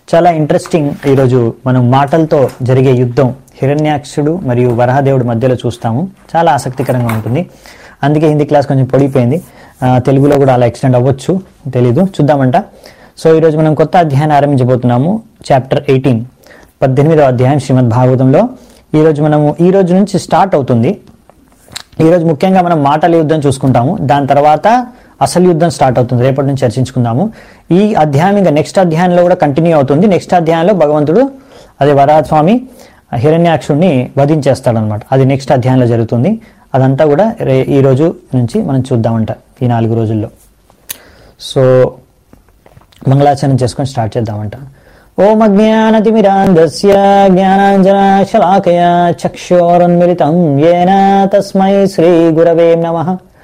చాలా ఇంట్రెస్టింగ్ ఈరోజు మనం మాటలతో జరిగే యుద్ధం హిరణ్యాక్షుడు మరియు వరహదేవుడి మధ్యలో చూస్తాము చాలా ఆసక్తికరంగా ఉంటుంది అందుకే హిందీ క్లాస్ కొంచెం పొడిపోయింది ఆ, తెలుగులో కూడా అలా ఎక్స్టెండ్ అవ్వచ్చు తెలీదు చూద్దామంట సో ఈరోజు మనం కొత్త అధ్యాయాన్ని ఆరంభించబోతున్నాము చాప్టర్ ఎయిటీన్ పద్దెనిమిదవ అధ్యాయం శ్రీమద్ భాగవతంలో ఈరోజు మనము ఈ రోజు నుంచి స్టార్ట్ అవుతుంది ఈరోజు ముఖ్యంగా మనం మాటల యుద్ధం చూసుకుంటాము దాని తర్వాత అసలు యుద్ధం స్టార్ట్ అవుతుంది రేపటి నుంచి చర్చించుకుందాము ఈ అధ్యాయం ఇంకా నెక్స్ట్ అధ్యాయంలో కూడా కంటిన్యూ అవుతుంది నెక్స్ట్ అధ్యాయంలో భగవంతుడు అదే వరాహ స్వామి హిరణ్యాక్షుడిని వధించేస్తాడనమాట అది నెక్స్ట్ అధ్యాయంలో జరుగుతుంది అదంతా కూడా రే ఈ రోజు నుంచి మనం చూద్దామంట ఈ నాలుగు రోజుల్లో సో మంగళాచరణ చేసుకొని స్టార్ట్ చేద్దామంట ఓం అజ్ఞానతిమిరాంధస్య జ్ఞానాంజనాశలాకయ చక్షోరున్మిలితం ఏన తస్మై శ్రీ గురవే నమ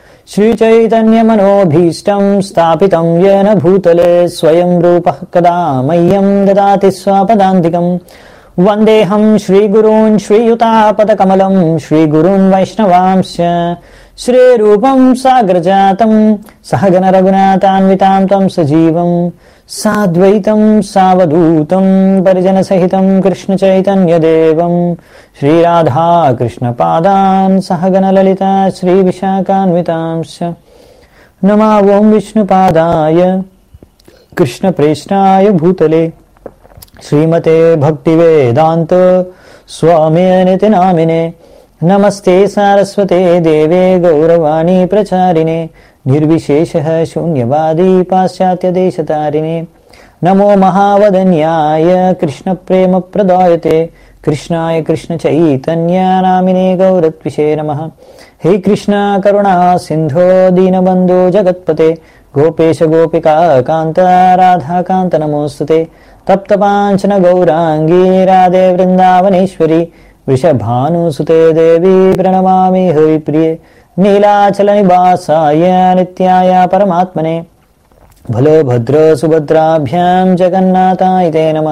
శ్రీచైతన్యమనోభీష్టం స్థాపితం ఏన భూతలే స్వయం రూప కదా మह्यं దదాతి స్వపదాంతికం వందేహం శ్రీగురూన్ శ్రీయుతాపదకమలం శ్రీగురూన్ వైష్ణవాంశ శ్రీరూపం సాగ్రజాతం సహగణ రఘునాథాన్వితాం తం సజీవం సాద్వైతం సావధూతం పరిజన సహితం కృష్ణ చైతన్యదేవం శ్రీరాధా కృష్ణ పాదాన్ సహగణ లలిత శ్రీ విశాఖాన్వితాంశ నమా ఓం విష్ణుపాదాయ కృష్ణ ప్రేష్టాయ భూతలే శ్రీమతే భక్తి వేదాంత స్వామినితి నామినే నమస్తే సారస్వతే దేవే గౌరవాణి ప్రచారిణే నిర్విశేష శూన్యవాదీ పాశ్చాత్యదేశతారిణే నమో మహావదన్యాయ కృష్ణ ప్రేమ ప్రదాయతే కృష్ణాయ కృష్ణ చైతన్య నామినే గౌరత్విషే నమ హే కృష్ణ కరుణా సింధో దీనబంధో జగత్పతే గోపేశ గోపికా కాంత రాధాకాంత నమోస్తుతే తప్తపాంచన గౌరాంగీ రాధే వృందావనేశ్వరి వృషభానుసుతే దేవి ప్రణమామి హరిప్రియే నీలాచల నివాసాయ నిత్యాయ పరమాత్మనే భలో భద్ర సుభద్రాభ్యాం జగన్నాథాయ తే నమ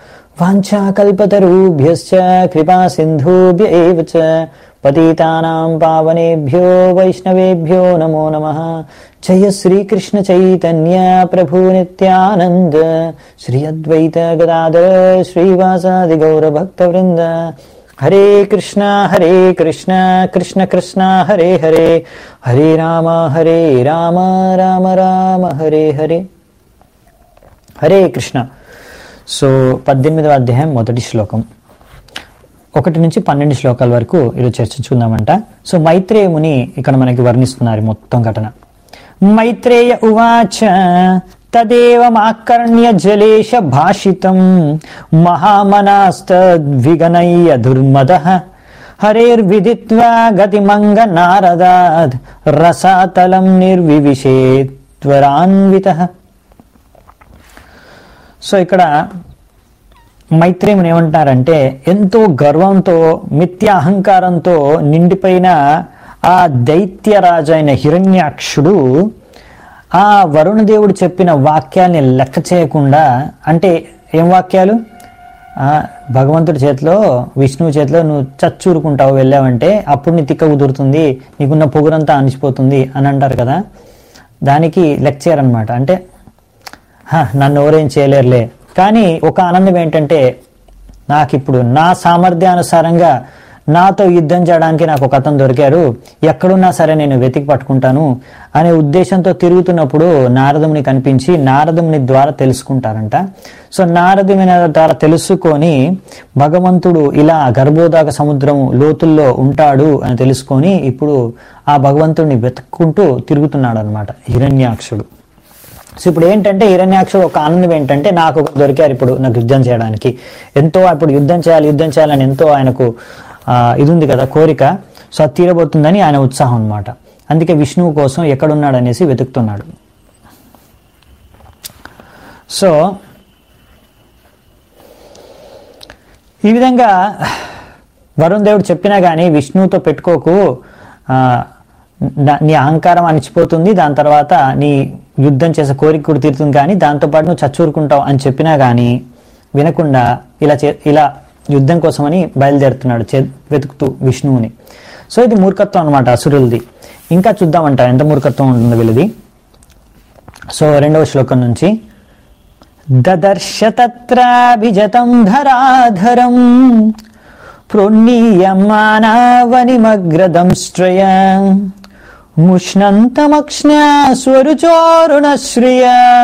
వాంఛాకల్పతరుభ్యశ్చ కృపా సింధుభ్య ఏవ చ పతితానాం పావనేభ్యో వైష్ణవేభ్యో నమో నమః జయ శ్రీకృష్ణ చైతన్య ప్రభు నిత్యానంద శ్రీ అద్వైత గదాధర శ్రీవాసాది గౌరభక్తవృంద హరే కృష్ణ హరే కృష్ణ కృష్ణ కృష్ణ హరే హరే హరే రామ హరే రామ రామ రామ హరే హరే హరే కృష్ణ సో పద్దెనిమిదవ అధ్యాయం మొదటి శ్లోకం ఒకటి నుంచి పన్నెండు శ్లోకాల వరకు ఈరోజు చర్చించుకుందామంట సో మైత్రేయ ముని ఇక్కడ మనకి వర్ణిస్తున్నారు మొత్తం ఘటన మైత్రేయ ఉవాచ తదేవమాకర్ణ్య జలేష భాషితం మహామనాస్తద్విగనయ్య దుర్మద హరేర్విదిత్వా గతిమంగ నారదాద్ రసాతలం నిర్వివిషేత్వరాన్విత సో ఇక్కడ మైత్రేయుని ఏమంటారంటే ఎంతో గర్వంతో మిథ్య అహంకారంతో నిండిపోయిన ఆ దైత్యరాజు అయిన హిరణ్యాక్షుడు ఆ వరుణదేవుడు చెప్పిన వాక్యాల్ని లెక్క చేయకుండా అంటే ఏం వాక్యాలు ఆ, భగవంతుడి చేతిలో విష్ణువు చేతిలో నువ్వు చచ్చూరుకుంటావు వెళ్ళావంటే అప్పుడు నీ తిక్క కుదురుతుంది నీకున్న పొగురంతా అనిచిపోతుంది అని అంటారు కదా దానికి లెక్చర్ అనమాట అంటే "హ, నన్ను ఎవరేం చేయలేరులే కానీ ఒక ఆనందం ఏంటంటే నాకు ఇప్పుడు నా సామర్థ్యానుసారంగా నాతో యుద్ధం చేయడానికి నాకు ఒక అతను దొరికారు ఎక్కడున్నా సరే నేను వెతికి పట్టుకుంటాను అనే ఉద్దేశంతో తిరుగుతున్నప్పుడు నారదముని కనిపించి నారదముని ద్వారా తెలుసుకుంటారంట సో నారదుని ద్వారా తెలుసుకొని భగవంతుడు ఇలా గర్భోదాక సముద్రం లోతుల్లో ఉంటాడు అని తెలుసుకొని ఇప్పుడు ఆ భగవంతుడిని వెతుక్కుంటూ తిరుగుతున్నాడు అనమాట హిరణ్యాక్షుడు సో ఇప్పుడు ఏంటంటే హిరణ్యాక్షుడు ఒక ఆనందం ఏంటంటే నాకు ఒకరు దొరికారు ఇప్పుడు నాకు యుద్ధం చేయడానికి ఎంతో ఇప్పుడు యుద్ధం చేయాలి యుద్ధం చేయాలని ఎంతో ఆయనకు ఆ, ఇది ఉంది కదా కోరిక సో అది తీరబోతుందని ఆయన ఉత్సాహం అనమాట అందుకే విష్ణువు కోసం ఎక్కడున్నాడు అనేసి వెతుకుతున్నాడు సో ఈ విధంగా వరుణ్ దేవుడు చెప్పినా కానీ విష్ణువుతో పెట్టుకోకు ఆ, నా- నీ అహంకారం అణిచిపోతుంది దాని తర్వాత నీ యుద్ధం చేసే కోరిక కూడా తీరుతుంది కానీ దాంతోపాటు నువ్వు చచ్చూరుకుంటావు అని చెప్పినా కానీ వినకుండా ఇలా చే ఇలా యుద్ధం కోసమని బయలుదేరుతున్నాడు చే వెతుకుతూ విష్ణువుని సో ఇది మూర్ఖత్వం అనమాట అసురులది ఇంకా చూద్దామంట ఎంత మూర్ఖత్వం ఉంటుందో వీళ్ళది సో రెండవ శ్లోకం నుంచి దదర్శ తత్రాభిజతం ధరాధరం ప్రోన్నీయమానావనిమగ్రదంశ్రయ ముష్ణంతమక్ష్ణా స్వరుచోరుణశ్రియ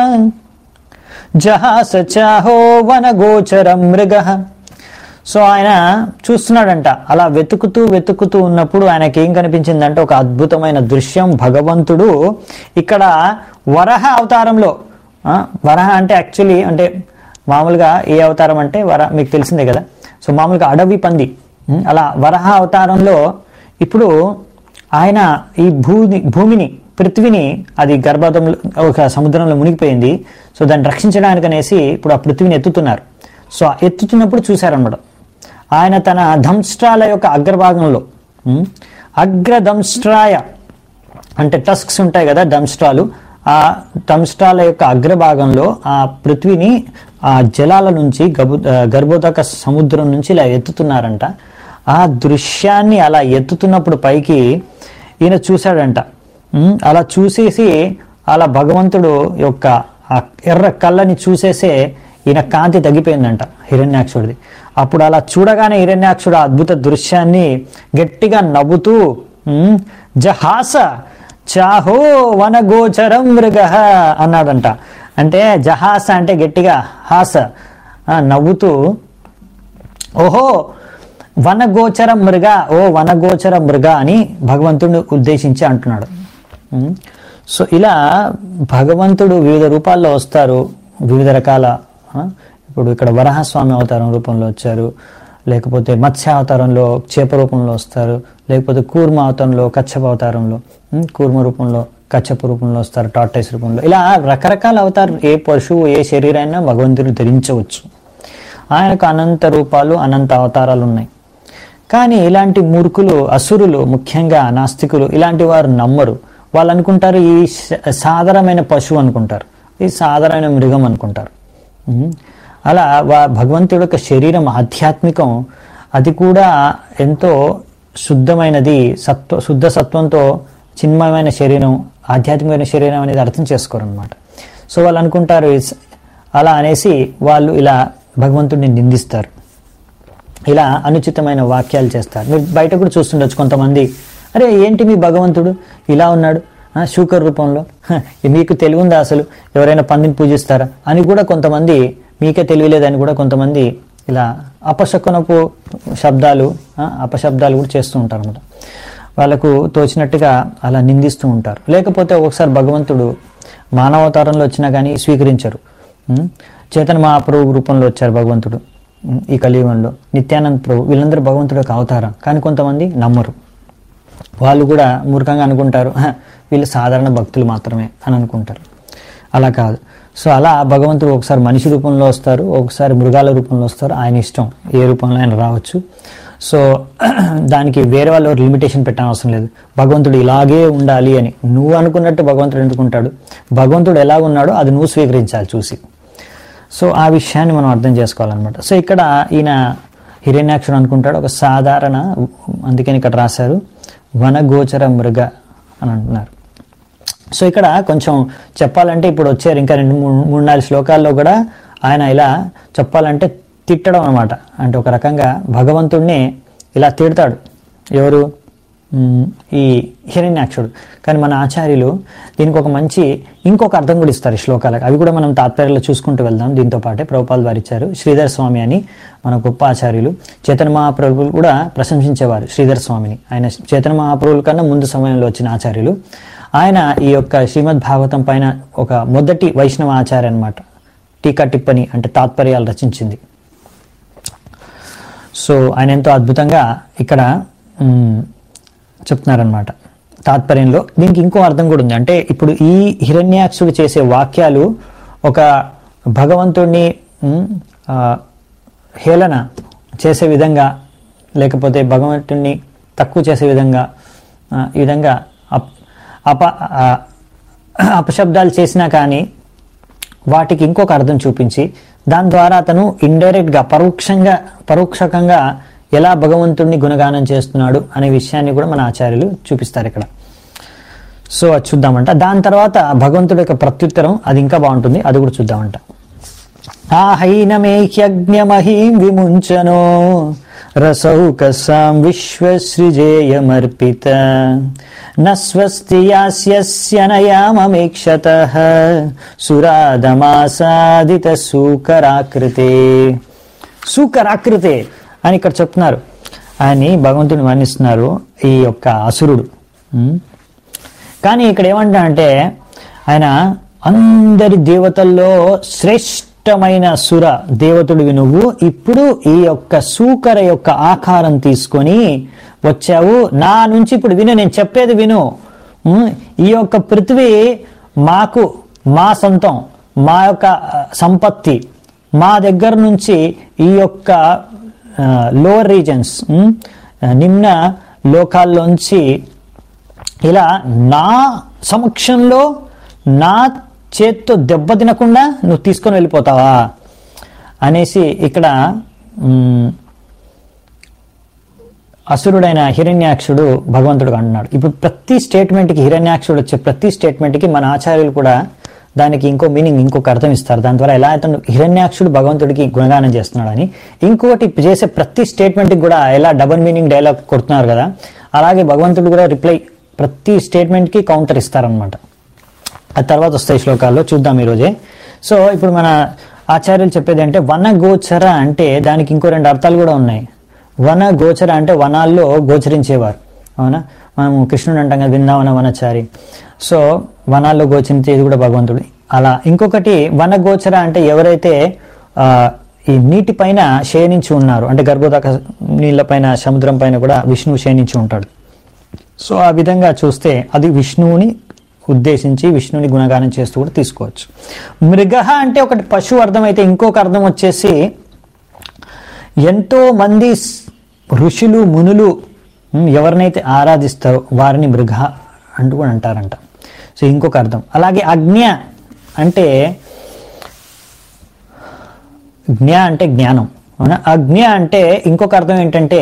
జహాస చాహో వనగోచరం మృగ సో ఆయన చూస్తున్నాడంట అలా వెతుకుతూ వెతుకుతూ ఉన్నప్పుడు ఆయనకి ఏం కనిపించిందంటే ఒక అద్భుతమైన దృశ్యం భగవంతుడు ఇక్కడ వరహ అవతారంలో ఆ, వరహ అంటే యాక్చువల్లీ అంటే మామూలుగా ఏ అవతారం అంటే వర మీకు తెలిసిందే కదా సో మామూలుగా అడవి పంది ఉం, అలా వరహ అవతారంలో ఇప్పుడు ఆయన ఈ భూమి భూమిని పృథ్వీని అది గర్భాధంలో ఒక సముద్రంలో మునిగిపోయింది సో దాన్ని రక్షించడానికి అనేసి ఇప్పుడు ఆ పృథ్వీని ఎత్తుతున్నారు సో ఆ ఎత్తుతున్నప్పుడు చూశారనమాట ఆయన తన దంష్ట్రాల యొక్క అగ్రభాగంలో ఉం, అగ్రదంష్ట్రాయ అంటే టస్క్స్ ఉంటాయి కదా దంష్ట్రాలు ఆ దంష్ట్రాల యొక్క అగ్రభాగంలో ఆ పృథ్వీని ఆ జలాల నుంచి గబు ఆ, గర్భోదక సముద్రం నుంచి ఇలా ఎత్తుతున్నారంట ఆ దృశ్యాన్ని అలా ఎత్తుతున్నప్పుడు పైకి ఈయన చూశాడంట ఉమ్, అలా చూసేసి అలా భగవంతుడు యొక్క ఆ ఎర్ర కళ్ళని చూసేసే ఈయన కాంతి తగ్గిపోయిందంట హిరణ్యాక్షుడిది అప్పుడు అలా చూడగానే హిరణ్యాక్షుడు ఆ అద్భుత దృశ్యాన్ని గట్టిగా నవ్వుతూ ఉమ్, జహాస చాహో వనగోచరం మృగ అన్నాడంట అంటే జహాస అంటే గట్టిగా హాస ఆ, నవ్వుతూ ఓహో వనగోచర మృగ ఓ వనగోచర మృగ అని భగవంతుడిని ఉద్దేశించి అంటున్నాడు ఉం? సో ఇలా భగవంతుడు వివిధ రూపాల్లో వస్తారు వివిధ రకాల ఆ, ఇప్పుడు ఇక్కడ వరహస్వామి అవతారం రూపంలో వచ్చారు లేకపోతే మత్స్య అవతారంలో చేప రూపంలో వస్తారు లేకపోతే కూర్మ అవతారంలో కచ్చప అవతారంలో ఉం? కూర్మ రూపంలో కచ్చప రూపంలో వస్తారు టార్టైస్ రూపంలో ఇలా రకరకాల అవతారం ఏ పశువు ఏ శరీరాన్ని భగవంతుడు ధరించవచ్చు ఆయనకు అనంత రూపాలు అనంత అవతారాలు ఉన్నాయి కానీ ఇలాంటి మూర్ఖులు అసురులు ముఖ్యంగా నాస్తికులు ఇలాంటి వారు నమ్మరు వాళ్ళు అనుకుంటారు ఈ స- సాధారణమైన పశువు అనుకుంటారు ఇది సాధారణమైన మృగం అనుకుంటారు ఉమ్. అలా వా భగవంతుడి యొక్క శరీరం ఆధ్యాత్మికం అది కూడా ఎంతో శుద్ధమైనది సత్వ శుద్ధ సత్వంతో చిన్మయమైన శరీరం ఆధ్యాత్మికమైన శరీరం అనేది అర్థం చేసుకోరనమాట సో వాళ్ళు అనుకుంటారు "ఇస్- అలా అనేసి వాళ్ళు ఇలా భగవంతుడిని నిందిస్తారు ఇలా అనుచితమైన వాక్యాలు చేస్తారు మీరు బయట కూడా చూస్తుండొచ్చు కొంతమంది అరే ఏంటి మీ భగవంతుడు ఇలా ఉన్నాడు ఆ, శూకర్ రూపంలో హ, మీకు తెలివి ఉందా అసలు ఎవరైనా పందిని పూజిస్తారా అని కూడా కొంతమంది మీకే తెలియలేదని కూడా కొంతమంది ఇలా అపశకునపు శబ్దాలు ఆ, అపశబ్దాలు కూడా చేస్తూ ఉంటారు అనమాట వాళ్ళకు తోచినట్టుగా అలా నిందిస్తూ ఉంటారు లేకపోతే ఒకసారి భగవంతుడు మానవతారంలో వచ్చినా కానీ స్వీకరించరు ఉం? చేతన మహాప్రభు రూపంలో వచ్చారు భగవంతుడు ఉం? ఈ కలియుగంలో నిత్యానంద ప్రభు వీళ్ళందరూ భగవంతుడు యొక్క అవతారం కానీ కొంతమంది నమ్మరు వాళ్ళు కూడా మూర్ఖంగా అనుకుంటారు "హ, వీళ్ళు సాధారణ భక్తులు మాత్రమే అని అనుకుంటారు అలా కాదు సో అలా భగవంతుడు ఒకసారి మనిషి రూపంలో వస్తారు ఒకసారి మృగాల రూపంలో వస్తారు ఆయన ఇష్టం ఏ రూపంలో ఆయన రావచ్చు సో దానికి వేరే వాళ్ళు లిమిటేషన్ పెట్టడం అవసరం లేదు భగవంతుడు ఇలాగే ఉండాలి అని నువ్వు అనుకున్నట్టు భగవంతుడు ఎందుకుంటాడు భగవంతుడు ఎలా ఉన్నాడో అది నువ్వు స్వీకరించాలి చూసి సో ఆ విషయాన్ని మనం అర్థం చేసుకోవాలన్నమాట సో ఇక్కడ ఈయన హిరణ్యాక్షుడు అనుకుంటాడు ఒక సాధారణ అందుకని ఇక్కడ రాశారు వనగోచర మృగ అని అంటున్నారు సో ఇక్కడ కొంచెం చెప్పాలంటే ఇప్పుడు వచ్చారు ఇంకా రెండు మూడు మూడు నాలుగు శ్లోకాల్లో కూడా ఆయన ఇలా చెప్పాలంటే తిట్టడం అనమాట అంటే ఒక రకంగా భగవంతుడిని ఇలా తిడతాడు ఎవరు మ్, ఈ హిరణ్యాక్షుడు కానీ మన ఆచార్యులు దీనికి ఒక మంచి ఇంకొక అర్థం కూడా ఇస్తారు ఈ శ్లోకాలకు అవి కూడా మనం తాత్పర్యంలో చూసుకుంటూ వెళ్దాం దీంతో పాటే ప్రభుపాల్ వారు ఇచ్చారు శ్రీధర్ స్వామి అని మన గొప్ప ఆచార్యులు చేతన మహాప్రభువులు కూడా ప్రశంసించేవారు శ్రీధర్ స్వామిని ఆయన చేతన మహాప్రభువుల కన్నా ముందు సమయంలో వచ్చిన ఆచార్యులు ఆయన ఈ యొక్క శ్రీమద్ భాగవతం పైన ఒక మొదటి వైష్ణవ ఆచార్య అనమాట టీకా టిప్పని అంటే తాత్పర్యాలు రచించింది సో ఆయన ఎంతో అద్భుతంగా ఇక్కడ మ్, చెప్తున్నారనమాట తాత్పర్యంలో దీనికి ఇంకో అర్థం కూడా ఉంది అంటే ఇప్పుడు ఈ హిరణ్యాక్షుడు చేసే వాక్యాలు ఒక భగవంతుడిని మ్, ఆ, హేళన చేసే విధంగా లేకపోతే భగవంతుడిని తక్కువ చేసే విధంగా ఆ, ఈ విధంగా అప్ అప ఆ, అపశబ్దాలు చేసినా కానీ వాటికి ఇంకొక అర్థం చూపించి దాని ద్వారా అతను ఇండైరెక్ట్గా పరోక్షంగా పరోక్షకంగా ఎలా భగవంతుడిని గుణగానం చేస్తున్నాడు అనే విషయాన్ని కూడా మన ఆచార్యులు చూపిస్తారు ఇక్కడ సో అది చూద్దామంట దాని తర్వాత భగవంతుడి యొక్క ప్రత్యుత్తరం అది ఇంకా బాగుంటుంది అది కూడా చూద్దామంట ఆహైనమేహ్యజ్ఞమహీం విముంచనో రసౌకసాం విశ్వసృజేయమర్పిత న స్వస్తి యాస్యస్య నయామమేక్షత సురాదమాసాదిత సూకరాకృతే సూకరాకృతే అని ఇక్కడ చెప్తున్నారు అని భగవంతుని వర్ణిస్తున్నారు ఈ యొక్క అసురుడు ఉం? కానీ ఇక్కడ ఏమంటా అంటే ఆయన అందరి దేవతల్లో శ్రేష్టమైన సుర దేవతుడివి నువ్వు ఇప్పుడు ఈ యొక్క సూకర యొక్క ఆకారం తీసుకొని వచ్చావు నా నుంచి ఇప్పుడు విను నేను చెప్పేది విను ఉమ్, ఈ యొక్క పృథ్వీ మాకు మా సొంతం మా యొక్క ఆ, సంపత్తి మా దగ్గర నుంచి ఈ యొక్క లోవర్ రీజన్స్ నిమ్న లోకాల్లోంచి ఇలా నా సమక్షంలో నా చేత్తో దెబ్బ తినకుండా నువ్వు తీసుకొని వెళ్ళిపోతావా అనేసి ఇక్కడ మ్, అసురుడైన హిరణ్యాక్షుడు భగవంతుడు అంటున్నాడు ఇప్పుడు ప్రతి స్టేట్మెంట్కి హిరణ్యాక్షుడు వచ్చే ప్రతి స్టేట్మెంట్కి మన ఆచార్యులు కూడా దానికి ఇంకో మీనింగ్ ఇంకొక అర్థం ఇస్తారు దాని ద్వారా ఎలా అయితే హిరణ్యాక్షుడు భగవంతుడికి గుణగానం చేస్తున్నాడని ఇంకొకటి చేసే ప్రతి స్టేట్మెంట్కి కూడా ఎలా డబుల్ మీనింగ్ డైలాగ్ కొడుతున్నారు కదా అలాగే భగవంతుడు కూడా రిప్లై ప్రతి స్టేట్మెంట్కి కౌంటర్ ఇస్తారనమాట ఆ తర్వాత వస్తాయి శ్లోకాల్లో చూద్దాం ఈరోజే సో ఇప్పుడు మన ఆచార్యులు చెప్పేది అంటే వన గోచర అంటే దానికి ఇంకో రెండు అర్థాలు కూడా ఉన్నాయి వన గోచర అంటే వనాల్లో గోచరించేవారు అవునా మనము కృష్ణుడు అంటాం కదా బృందావన వనచారి సో వనాల్లో గోచరించేది కూడా భగవంతుడు అలా ఇంకొకటి వన గోచర అంటే ఎవరైతే ఆ, ఈ నీటి పైన శయనించి ఉన్నారు అంటే గర్భోదక నీళ్ళ పైన సముద్రం పైన కూడా విష్ణువు శయనించి ఉంటాడు సో ఆ విధంగా చూస్తే అది విష్ణువుని ఉద్దేశించి విష్ణువుని గుణగానం చేస్తూ కూడా తీసుకోవచ్చు మృగ అంటే ఒకటి పశువు అర్థమైతే ఇంకొక అర్థం వచ్చేసి ఎంతో మంది స్- ఋషులు మునులు ఉమ్, ఎవరినైతే ఆరాధిస్తారో వారిని మృగ అంటూ కూడా అంటారంట సో ఇంకొక అర్థం అలాగే అజ్ఞ అంటే జ్ఞ అంటే జ్ఞానం అవునా అజ్ఞ అంటే ఇంకొక అర్థం ఏంటంటే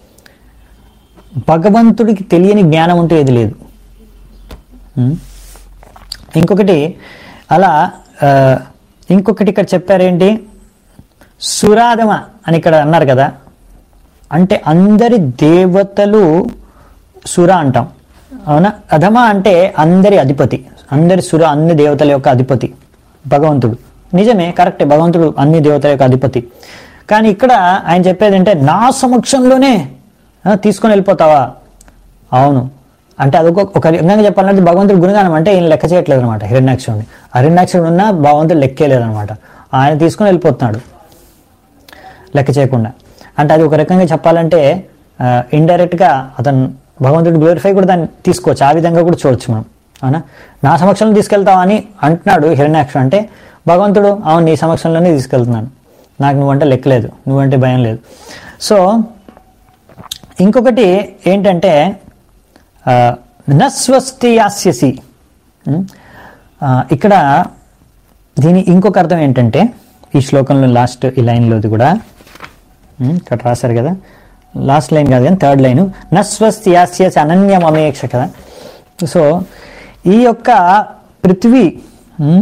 భగవంతుడికి తెలియని జ్ఞానం అంటూ ఏది లేదు ఉం? ఇంకొకటి అలా ఆ, ఇంకొకటి ఇక్కడ చెప్పారేంటి సురాధమ అని ఇక్కడ అన్నారు కదా అంటే అందరి దేవతలు సుర అంటాం అవునా అధమ అంటే అందరి అధిపతి అందరి సుర అన్ని దేవతల యొక్క అధిపతి భగవంతుడు నిజమే కరెక్టే భగవంతుడు అన్ని దేవతల యొక్క అధిపతి కానీ ఇక్కడ ఆయన చెప్పేది అంటే నా సమక్షంలోనే ఆ, తీసుకొని వెళ్ళిపోతావా అవును అంటే అదొక ఒక విధంగా చెప్పాలంటే భగవంతుడు గుణగానం అంటే ఈయన లెక్క చేయట్లేదు అనమాట హిరణ్యాక్షుడిని హిరణ్యాక్షుడు ఉన్నా భగవంతుడు లెక్కేలేదనమాట ఆయన తీసుకొని వెళ్ళిపోతున్నాడు లెక్క చేయకుండా అంటే అది ఒక రకంగా చెప్పాలంటే ఇండైరెక్ట్గా అతను భగవంతుడు గ్లోరిఫై కూడా దాన్ని తీసుకోవచ్చు ఆ విధంగా కూడా చూడొచ్చు మనం అవునా నా సమక్షంలో తీసుకెళ్తావా అని అంటున్నాడు హిరణ్యాక్షుడు అంటే భగవంతుడు అవును నీ సమక్షంలోనే తీసుకెళ్తున్నాను నాకు నువ్వంటే లెక్కలేదు నువ్వంటే భయం లేదు సో ఇంకొకటి ఏంటంటే ఆ, నస్వస్తి యాస్యసి ఉం? ఆ, ఇక్కడ దీని ఇంకొక అర్థం ఏంటంటే ఈ శ్లోకంలో లాస్ట్ ఈ లైన్లోది కూడా ఉం, ఇక్కడ రాశారు కదా లాస్ట్ లైన్ కాదు కానీ థర్డ్ లైన్ నస్వస్తి యాస్యసి అనన్యమమేక్ష కదా సో ఈ యొక్క పృథ్వీ ఉం,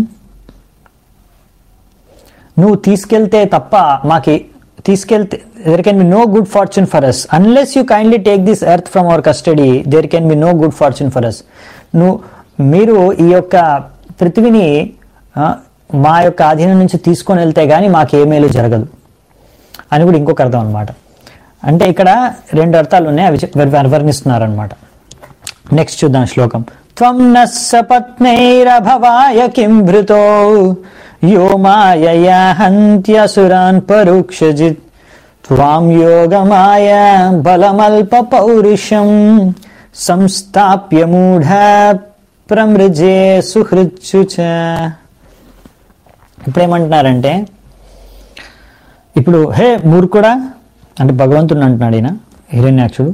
నువ్వు తీసుకెళ్తే తప్ప మాకి తీసుకెళ్తే there can be no good fortune for us unless you kindly take this earth from our custody there can be no good fortune for us నువ్వు మీరు ఈ యొక్క పృథ్వీని ఆ, మా యొక్క ఆధీనం నుంచి తీసుకొని వెళ్తే గానీ మాకేమేలు జరగదు అని కూడా ఇంకొక అర్థం అనమాట అంటే ఇక్కడ రెండు అర్థాలు ఉన్నాయి అవి చె- వర్- వర్ణిస్తున్నారు అనమాట నెక్స్ట్ చూద్దాం శ్లోకం త్వం నస్సపత్నైరభవాయ కిం భృతో యో మాయయా హంత్యసురాన్ పరుక్షజిత్ త్వాం యోగమాయ బలమల్ప పౌరుషం సంస్థాప్య మూఢ ప్రమృజే సుహృత్సు చ ఇప్పుడు ఏమంటున్నారంటే ఇప్పుడు హే మూర్ఖుడా అంటే భగవంతుడు అంటున్నాడు ఈయన హిరణ్యాక్షుడు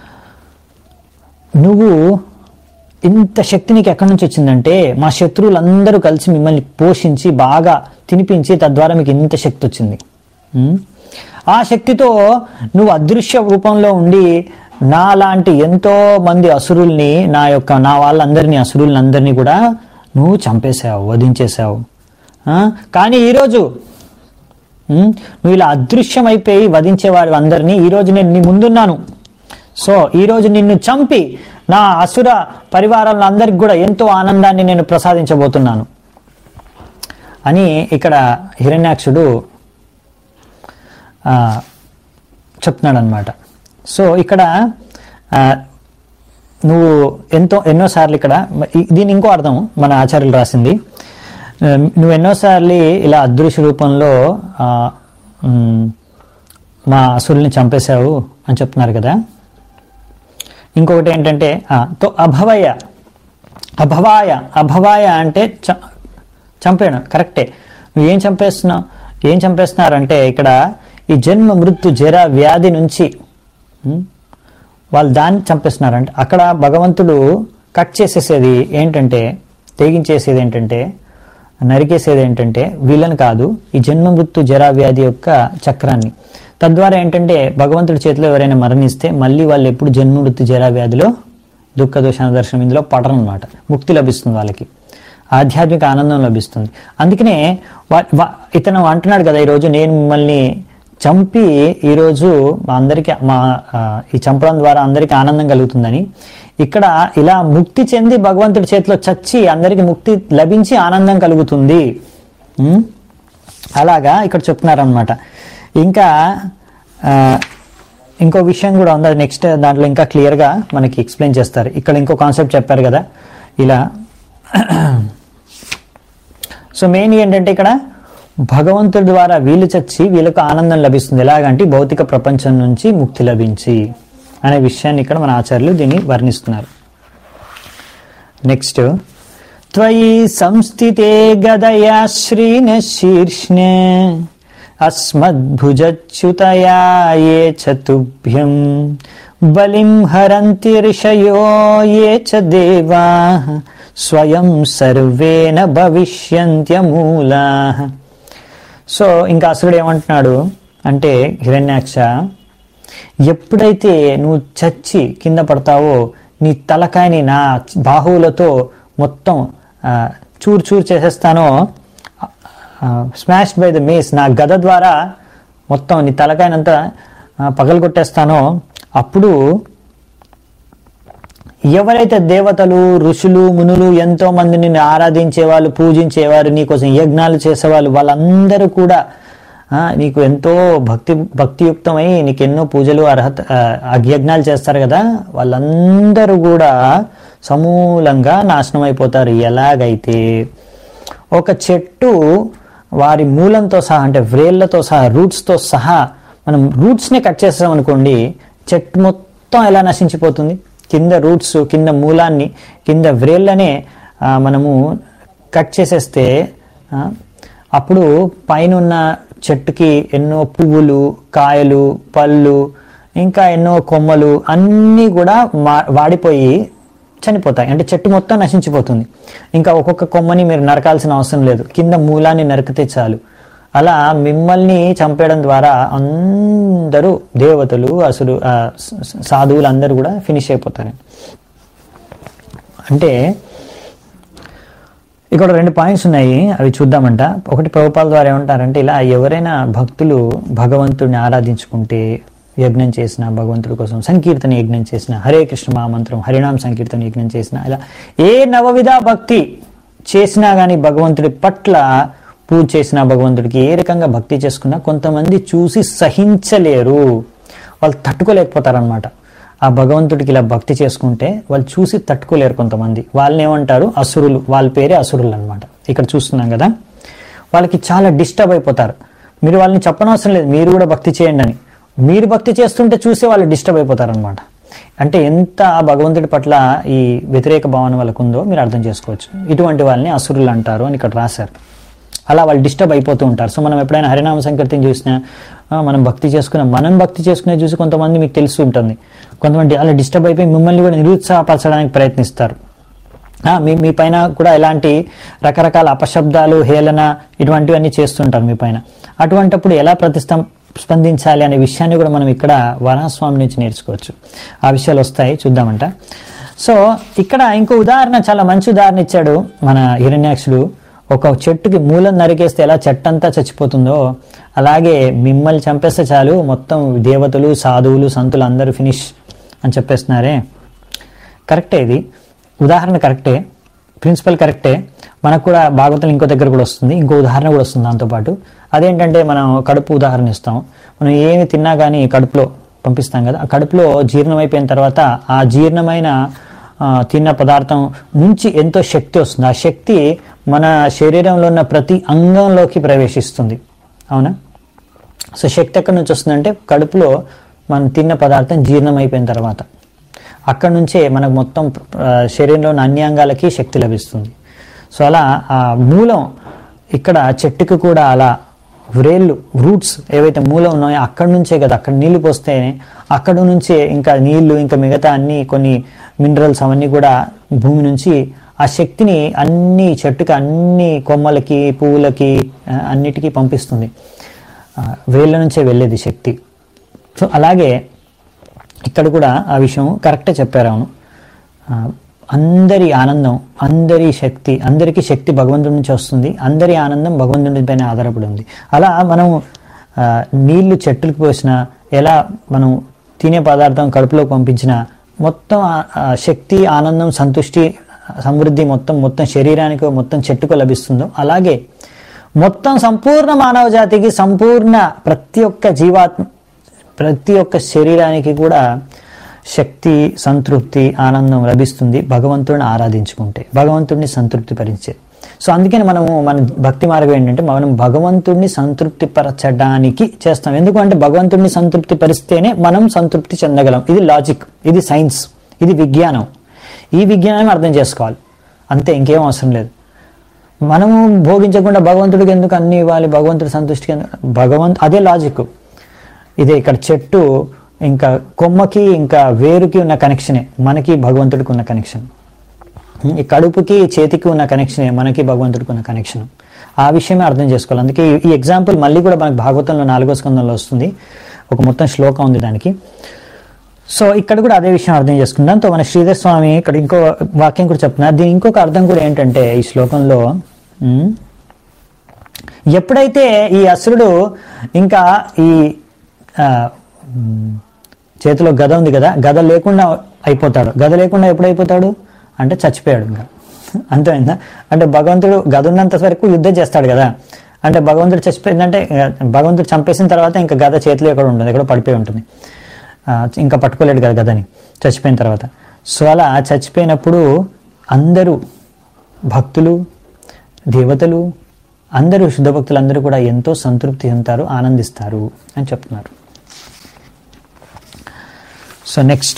నువ్వు ఇంత శక్తి నీకు ఎక్కడి నుంచి వచ్చిందంటే మా శత్రువులందరూ కలిసి మిమ్మల్ని పోషించి బాగా తినిపించి తద్వారా మీకు ఇంత శక్తి వచ్చింది ఉం? ఆ శక్తితో నువ్వు అదృశ్య రూపంలో ఉండి నా లాంటి ఎంతో మంది అసురుల్ని నా యొక్క నా వాళ్ళందరినీ అసురుల్ని అందరినీ కూడా నువ్వు చంపేశావు వధించేశావు ఆ? కానీ ఈరోజు ఉమ్, నువ్వు ఇలా అదృశ్యమైపోయి వధించేవాడు అందరినీ ఈరోజు నేను నీ ముందున్నాను సో ఈరోజు నిన్ను చంపి నా అసుర పరివారంలో అందరికి కూడా ఎంతో ఆనందాన్ని నేను ప్రసాదించబోతున్నాను అని ఇక్కడ హిరణ్యాక్షుడు ఆ, చెప్తున్నాడు అనమాట సో ఇక్కడ ఆ, నువ్వు ఎంతో ఎన్నోసార్లు ఇక్కడ ఈ- దీని ఇంకో అర్థం మన ఆచార్యులు రాసింది ఆ, నువ్వు ఎన్నోసార్లు ఇలా అదృశ్య రూపంలో ఆ, ఉమ్, మా అసురుల్ని చంపేశావు అని చెప్తున్నారు కదా ఇంకొకటి ఏంటంటే ఆ, తో అభవయ అభవాయ అభవాయ అంటే చ- చంపేయడం కరెక్టే నువ్వు ఏం చంపేస్తున్నావు ఏం చంపేస్తున్నారంటే ఇక్కడ ఈ జన్మ మృత్యు జర వ్యాధి నుంచి ఉం, వాళ్ళు దాన్ని చంపేస్తున్నారంటే అక్కడ భగవంతుడు కట్ చేసేసేది ఏంటంటే తెగించేసేది ఏంటంటే నరికేసేది ఏంటంటే వీళ్ళని కాదు ఈ జన్మ మృత్యు జరా వ్యాధి యొక్క చక్రాన్ని తద్వారా ఏంటంటే భగవంతుడి చేతిలో ఎవరైనా మరణిస్తే మళ్ళీ వాళ్ళు ఎప్పుడు జన్మ మృత్యు జరా వ్యాధిలో దుఃఖ దోషాన దర్శనం ఇందులో పడరు అనమాట ముక్తి లభిస్తుంది వాళ్ళకి ఆధ్యాత్మిక ఆనందం లభిస్తుంది అందుకనే వా- వా- ఇతను అంటున్నాడు కదా ఈరోజు నేను మిమ్మల్ని చంపి ఈరోజు మా అందరికి మా ఆ, ఈ చంపడం ద్వారా అందరికీ ఆనందం కలుగుతుందని ఇక్కడ ఇలా ముక్తి చెంది భగవంతుడి చేతిలో చచ్చి అందరికీ ముక్తి లభించి ఆనందం కలుగుతుంది ఉం? అలాగా ఇక్కడ చెప్తున్నారనమాట ఇంకా ఆ, ఇంకో విషయం కూడా ఉంది అది నెక్స్ట్ దాంట్లో ఇంకా క్లియర్గా మనకి ఎక్స్ప్లెయిన్ చేస్తారు ఇక్కడ ఇంకో కాన్సెప్ట్ చెప్పారు కదా ఇలా సో మెయిన్ ఏంటంటే ఇక్కడ భగవంతుడి ద్వారా వీళ్ళు చచ్చి వీళ్ళకు ఆనందం లభిస్తుంది ఎలాగంటే ఈ భౌతిక ప్రపంచం నుంచి ముక్తి లభించి అనే విషయాన్ని ఇక్కడ మన ఆచార్యులు దీన్ని వర్ణిస్తున్నారు నెక్స్ట్ త్వయి సంస్థితే గదయా శ్రీన శీర్ష్ణ అస్మద్భుజచ్యుతయా ఏ చతుభ్యం బలిం హరంతి ఋషయో ఏ చ దేవా స్వయం సర్వేన భవిష్యంత్యమూలా సో ఇంకా అసురుడు ఏమంటున్నాడు అంటే హిరణ్యాక్ష ఎప్పుడైతే నువ్వు చచ్చి కింద పడతావో నీ తలకాయని నా బాహువులతో మొత్తం ఆ, చూర్ చూర్ చేసేస్తానో స్మాష్ బై ద మేస్ నా గద ద్వారా మొత్తం నీ తలకాయనంతా ఆ, పగలగొట్టేస్తానో అప్పుడు ఎవరైతే దేవతలు ఋషులు మునులు ఎంతో మంది నిన్ను ఆరాధించేవాళ్ళు పూజించేవారు నీకోసం యజ్ఞాలు చేసేవాళ్ళు వాళ్ళందరూ కూడా ఆ, నీకు ఎంతో భక్తి భక్తియుక్తమై నీకు ఎన్నో పూజలు అర్హత ఆ, యజ్ఞాలు చేస్తారు కదా వాళ్ళందరూ కూడా సమూలంగా నాశనం అయిపోతారు ఎలాగైతే ఒక చెట్టు వారి మూలంతో సహా అంటే వ్రేళ్లతో సహా రూట్స్తో సహా మనం రూట్స్ని కట్ చేస్తాం అనుకోండి చెట్టు మొత్తం ఎలా నశించిపోతుంది కింద రూట్స్ కింద మూలాన్ని కింద వ్రేళ్ళనే ఆ, మనము కట్ చేసేస్తే ఆ, అప్పుడు పైన ఉన్న చెట్టుకి ఎన్నో పువ్వులు కాయలు పళ్ళు ఇంకా ఎన్నో కొమ్మలు అన్నీ కూడా మా- వాడిపోయి చనిపోతాయి అంటే చెట్టు మొత్తం నశించిపోతుంది ఇంకా ఒక్కొక్క కొమ్మని మీరు నరకాల్సిన అవసరం లేదు కింద మూలాన్ని నరికితే చాలు అలా మిమ్మల్ని చంపేయడం ద్వారా అందరూ దేవతలు అసలు ఆ, స- స- సాధువులు అందరూ కూడా ఫినిష్ అయిపోతారు అంటే ఇక్కడ రెండు పాయింట్స్ ఉన్నాయి అవి చూద్దామంట ఒకటి ప్రభుపాల ద్వారా ఏమంటారంటే ఇలా ఎవరైనా భక్తులు భగవంతుడిని ఆరాధించుకుంటే యజ్ఞం చేసిన భగవంతుడి కోసం సంకీర్తన యజ్ఞం చేసిన హరే కృష్ణ మహామంత్రం హరినామ సంకీర్తన యజ్ఞం చేసిన ఇలా ఏ నవవిధ భక్తి చేసినా కానీ భగవంతుడి పట్ల పూజ చేసిన భగవంతుడికి ఏ రకంగా భక్తి చేసుకున్నా కొంతమంది చూసి సహించలేరు వాళ్ళు తట్టుకోలేకపోతారనమాట ఆ భగవంతుడికి ఇలా భక్తి చేసుకుంటే వాళ్ళు చూసి తట్టుకోలేరు కొంతమంది వాళ్ళని ఏమంటారు అసురులు వాళ్ళ పేరే అసురులు అనమాట ఇక్కడ చూస్తున్నాం కదా వాళ్ళకి చాలా డిస్టర్బ్ అయిపోతారు మీరు వాళ్ళని చెప్పనవసరం లేదు మీరు కూడా భక్తి చేయండి అని మీరు భక్తి చేస్తుంటే చూసే వాళ్ళు డిస్టర్బ్ అయిపోతారు అనమాట అంటే ఎంత ఆ భగవంతుడి పట్ల ఈ వ్యతిరేక భావన వాళ్ళకు ఉందో మీరు అర్థం చేసుకోవచ్చు ఇటువంటి వాళ్ళని అసురులు అంటారు అని ఇక్కడ రాశారు అలా వాళ్ళు డిస్టర్బ్ అయిపోతూ ఉంటారు సో మనం ఎప్పుడైనా హరినామ సంకీర్తన చూసినా ఆ, మనం భక్తి చేసుకున్న మనం భక్తి చేసుకునే చూసి కొంతమంది మీకు తెలిసి ఉంటుంది కొంతమంది అలా డిస్టర్బ్ అయిపోయి మిమ్మల్ని కూడా నిరుత్సాహపరచడానికి ప్రయత్నిస్తారు ఆ, మీ మీ పైన కూడా ఎలాంటి రకరకాల అపశబ్దాలు హేళన ఇటువంటివన్నీ చేస్తుంటారు మీ పైన అటువంటప్పుడు ఎలా ప్రతిస్తం స్పందించాలి అనే విషయాన్ని కూడా మనం ఇక్కడ వరాస్వామి నుంచి నేర్చుకోవచ్చు ఆ విషయాలు వస్తాయి చూద్దామంట సో ఇక్కడ ఇంకో ఉదాహరణ చాలా మంచి ఉదాహరణ ఇచ్చాడు మన హిరణ్యాక్షుడు ఒక చెట్టుకి మూలం నరికేస్తే ఎలా చెట్టంతా చచ్చిపోతుందో అలాగే మిమ్మల్ని చంపేస్తే చాలు మొత్తం దేవతలు సాధువులు సంతులు అందరూ ఫినిష్ అని చెప్పేస్తున్నారే కరెక్టే ఇది ఉదాహరణ కరెక్టే ప్రిన్సిపల్ కరెక్టే మనకు కూడా భాగవతం ఇంకో దగ్గర కూడా వస్తుంది ఇంకో ఉదాహరణ కూడా వస్తుంది దాంతోపాటు అదేంటంటే మనం కడుపు ఉదాహరణ ఇస్తాం మనం ఏమి తిన్నా కానీ కడుపులో పంపిస్తాం కదా ఆ కడుపులో జీర్ణం అయిపోయిన తర్వాత ఆ జీర్ణమైన ఆ, తిన్న పదార్థం నుంచి ఎంతో శక్తి వస్తుంది ఆ శక్తి మన శరీరంలో ఉన్న ప్రతి అంగంలోకి ప్రవేశిస్తుంది అవునా సో శక్తి ఎక్కడి నుంచి వస్తుందంటే కడుపులో మనం తిన్న పదార్థం జీర్ణం అయిపోయిన తర్వాత అక్కడి నుంచే మనకు మొత్తం ఆ, శరీరంలో ఉన్న అన్ని అంగాలకి శక్తి లభిస్తుంది సో అలా ఆ మూలం ఇక్కడ చెట్టుకు కూడా అలా వ్రేళ్ళు రూట్స్ ఏవైతే మూలం ఉన్నాయో అక్కడి నుంచే కదా అక్కడ నీళ్లు పోస్తే అక్కడ నుంచే ఇంకా నీళ్లు ఇంకా మిగతా అన్ని కొన్ని మినరల్స్ అవన్నీ కూడా భూమి నుంచి ఆ శక్తిని అన్ని చెట్టుకి అన్ని కొమ్మలకి పువ్వులకి ఆ, అన్నిటికీ పంపిస్తుంది ఆ, వేళ్ళ నుంచే వెళ్ళేది శక్తి సో అలాగే ఇక్కడ కూడా ఆ విషయం కరెక్టే చెప్పారు అవును ఆ, అందరి ఆనందం అందరి శక్తి అందరికీ శక్తి భగవంతుడి నుంచి వస్తుంది అందరి ఆనందం భగవంతుడి పైన ఆధారపడి ఉంది అలా మనం ఆ, నీళ్లు చెట్టులకు పోసినా ఎలా మనం తినే పదార్థం కడుపులోకి పంపించినా మొత్తం ఆ- ఆ శక్తి ఆనందం సంతుష్టి సమృద్ధి మొత్తం మొత్తం శరీరానికి మొత్తం చెట్టుకు లభిస్తుందో అలాగే మొత్తం సంపూర్ణ మానవ జాతికి సంపూర్ణ ప్రతి ఒక్క జీవాత్మ ప్రతి ఒక్క శరీరానికి కూడా శక్తి సంతృప్తి ఆనందం లభిస్తుంది భగవంతుడిని ఆరాధించుకుంటే భగవంతుడిని సంతృప్తి పరిచే సో అందుకని మనము మన భక్తి మార్గం ఏంటంటే మనం భగవంతుడిని సంతృప్తి పరచడానికి చేస్తాం ఎందుకంటే భగవంతుడిని సంతృప్తి పరిస్తేనే మనం సంతృప్తి చెందగలం ఇది లాజిక్ ఇది సైన్స్ ఇది విజ్ఞానం ఈ విజ్ఞానం అర్థం చేసుకోవాలి అంతే ఇంకేం అవసరం లేదు మనము భోగించకుండా భగవంతుడికి ఎందుకు అన్ని ఇవ్వాలి భగవంతుడి సంతృష్టికి ఎందుకు భగవంత్ అదే లాజిక్ ఇదే ఇక్కడ చెట్టు ఇంకా కొమ్మకి ఇంకా వేరుకి ఉన్న కనెక్షనే మనకి భగవంతుడికి ఉన్న కనెక్షన్ ఈ కడుపుకి చేతికి ఉన్న కనెక్షనే మనకి భగవంతుడికి ఉన్న కనెక్షన్ ఆ విషయమే అర్థం చేసుకోవాలి అందుకే ఈ- ఈ ఎగ్జాంపుల్ మళ్ళీ కూడా మనకి భాగవతంలో నాలుగో స్కందంలో వస్తుంది ఒక మొత్తం శ్లోకం ఉంది దానికి సో ఇక్కడ కూడా అదే విషయం అర్థం చేసుకుందాం దాంతో మన శ్రీధర్ స్వామి ఇక్కడ ఇంకో వాక్యం కూడా చెప్తున్నారు దీని ఇంకొక అర్థం కూడా ఏంటంటే ఈ శ్లోకంలో ఉమ్, ఎప్పుడైతే ఈ అసురుడు ఇంకా ఈ ఆ, ఉమ్, చేతిలో గద ఉంది కదా గద లేకుండా అయిపోతాడు గద లేకుండా ఎప్పుడు అయిపోతాడు అంటే చచ్చిపోయాడు ఇంకా అంతేందా అంటే భగవంతుడు గద ఉన్నంత వరకు యుద్ధం చేస్తాడు కదా అంటే భగవంతుడు చచ్చిపోయిందంటే ఆ, భగవంతుడు చంపేసిన తర్వాత ఇంకా గద చేతిలో ఎక్కడ ఉంటుంది ఎక్కడో పడిపోయి ఉంటుంది ఆ, ఇంకా పట్టుకోలేడు కదా గదని చచ్చిపోయిన తర్వాత సో అలా చచ్చిపోయినప్పుడు అందరూ భక్తులు దేవతలు అందరూ శుద్ధ భక్తులు అందరూ కూడా ఎంతో సంతృప్తి చెందుతారు ఆనందిస్తారు అని చెప్తున్నారు సో నెక్స్ట్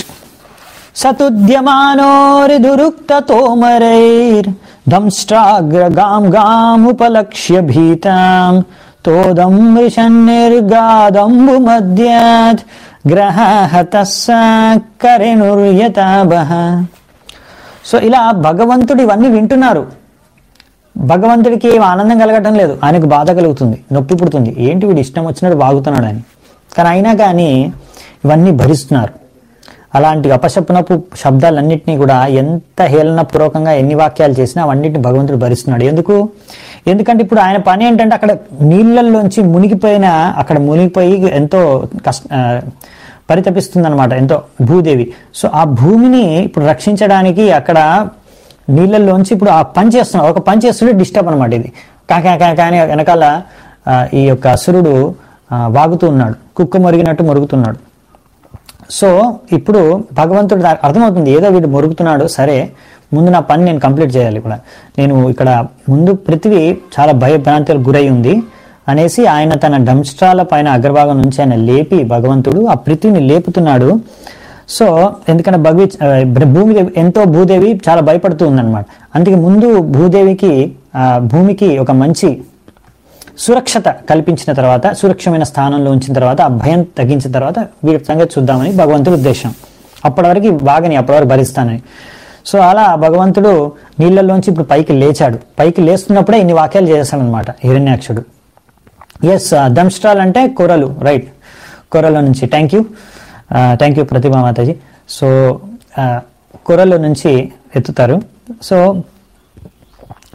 సతుద్యమానోరిదురుక్తతోమరైర్ దంష్ట్రాగ్రగాం గాముపలక్ష్య భీతాం తోదం వృషన్నిర్గాదంబు మధ్యాత్ గ్రహహతస్స కరెణుర్యతాబహ సో ఇలా భగవంతుడు ఇవన్నీ వింటున్నారు భగవంతుడికి ఏం ఆనందం కలగటం లేదు ఆయనకు బాధ కలుగుతుంది నొప్పి పుడుతుంది ఏంటి వీడు ఇష్టం వచ్చినట్టు బాగుతున్నాడు అని కానీ అయినా కానీ ఇవన్నీ భరిస్తున్నారు అలాంటి అపశప్నపు శబ్దాలన్నింటినీ కూడా ఎంత హేళనపూర్వకంగా ఎన్ని వాక్యాలు చేసినా అవన్నిటిని భగవంతుడు భరిస్తున్నాడు ఎందుకు ఎందుకంటే ఇప్పుడు ఆయన పని ఏంటంటే అక్కడ నీళ్ళల్లోంచి మునిగిపోయిన అక్కడ మునిగిపోయి ఎంతో కష్ట పరితపిస్తుంది అనమాట ఎంతో భూదేవి సో ఆ భూమిని ఇప్పుడు రక్షించడానికి అక్కడ నీళ్ళల్లోంచి ఇప్పుడు ఆ పని చేస్తున్నాడు ఒక పని చేస్తుంటే డిస్టర్బ్ అనమాట ఇది కాకా కానీ వెనకాల ఆ, ఈ యొక్క అసురుడు ఆ, వాగుతూ ఉన్నాడు కుక్క మొరిగినట్టు మొరుగుతున్నాడు సో ఇప్పుడు భగవంతుడు దా- అర్థమవుతుంది ఏదో వీడు మొరుగుతున్నాడు సరే ముందు నా పని నేను కంప్లీట్ చేయాలి కూడా నేను ఇక్కడ ముందు పృథివీ చాలా భయభ్రాంతులకు గురై ఉంది అనేసి ఆయన తన డంస్ట్రాల పైన అగ్రభాగం నుంచి ఆయన లేపి భగవంతుడు ఆ పృథ్వీని లేపుతున్నాడు సో ఎందుకంటే భగవి ఆ, భూమి ఎంతో భూదేవి చాలా భయపడుతూ ఉందన్నమాట అందుకే ముందు భూదేవికి ఆ, భూమికి ఒక మంచి సురక్షత కల్పించిన తర్వాత సురక్షమైన స్థానంలో ఉంచిన తర్వాత ఆ భయం తగ్గించిన తర్వాత వీడి సంగతి చూద్దామని భగవంతుడి ఉద్దేశం అప్పటి వరకు వాగని అప్పటి వరకు భరిస్తానని సో అలా భగవంతుడు నీళ్ళల్లోంచి ఇప్పుడు పైకి లేచాడు పైకి లేస్తున్నప్పుడే ఇన్ని వాక్యాలు చేశాడనమాట హిరణ్యాక్షుడు ఎస్ దంస్ట్రాల్ అంటే కొరలు రైట్ కొరల నుంచి thank you thank you Pratibha Mataji so కొరల నుంచి ఎత్తుతారు సో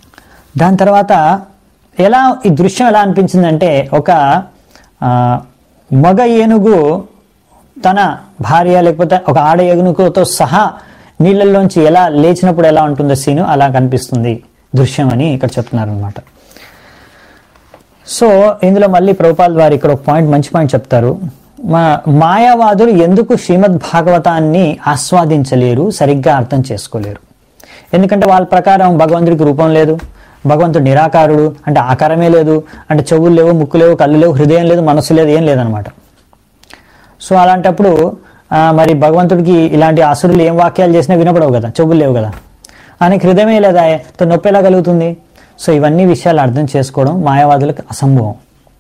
దాని తర్వాత ఎలా ఈ దృశ్యం ఎలా అనిపించిందంటే ఒక ఆ, మగ ఏనుగు తన భార్య లేకపోతే ఒక ఆడ ఏనుగుతో సహా నీళ్ళల్లోంచి ఎలా లేచినప్పుడు ఎలా ఉంటుందో సీను అలా కనిపిస్తుంది దృశ్యం అని ఇక్కడ చెప్తున్నారు అనమాట సో ఇందులో మళ్ళీ ప్రభుపాల్ వారు ఇక్కడ ఒక పాయింట్ మంచి పాయింట్ చెప్తారు మా మాయావాదులు ఎందుకు శ్రీమద్ భాగవతాన్ని ఆస్వాదించలేరు సరిగ్గా అర్థం చేసుకోలేరు ఎందుకంటే వాళ్ళ ప్రకారం భగవంతుడికి రూపం లేదు భగవంతుడు నిరాకారుడు అంటే ఆకారమే లేదు అంటే చెవులు లేవు ముక్కు లేవు కళ్ళు లేవు హృదయం లేదు మనస్సు లేదు ఏం లేదనమాట సో అలాంటప్పుడు ఆ, మరి భగవంతుడికి ఇలాంటి అసురులు ఏం వాక్యాలు చేసినా వినపడవు కదా చెవులు లేవు కదా ఆయనకి హృదయమే లేదా తో నొప్పి ఎలా కలుగుతుంది సో ఇవన్నీ విషయాలు అర్థం చేసుకోవడం మాయావాదులకు అసంభవం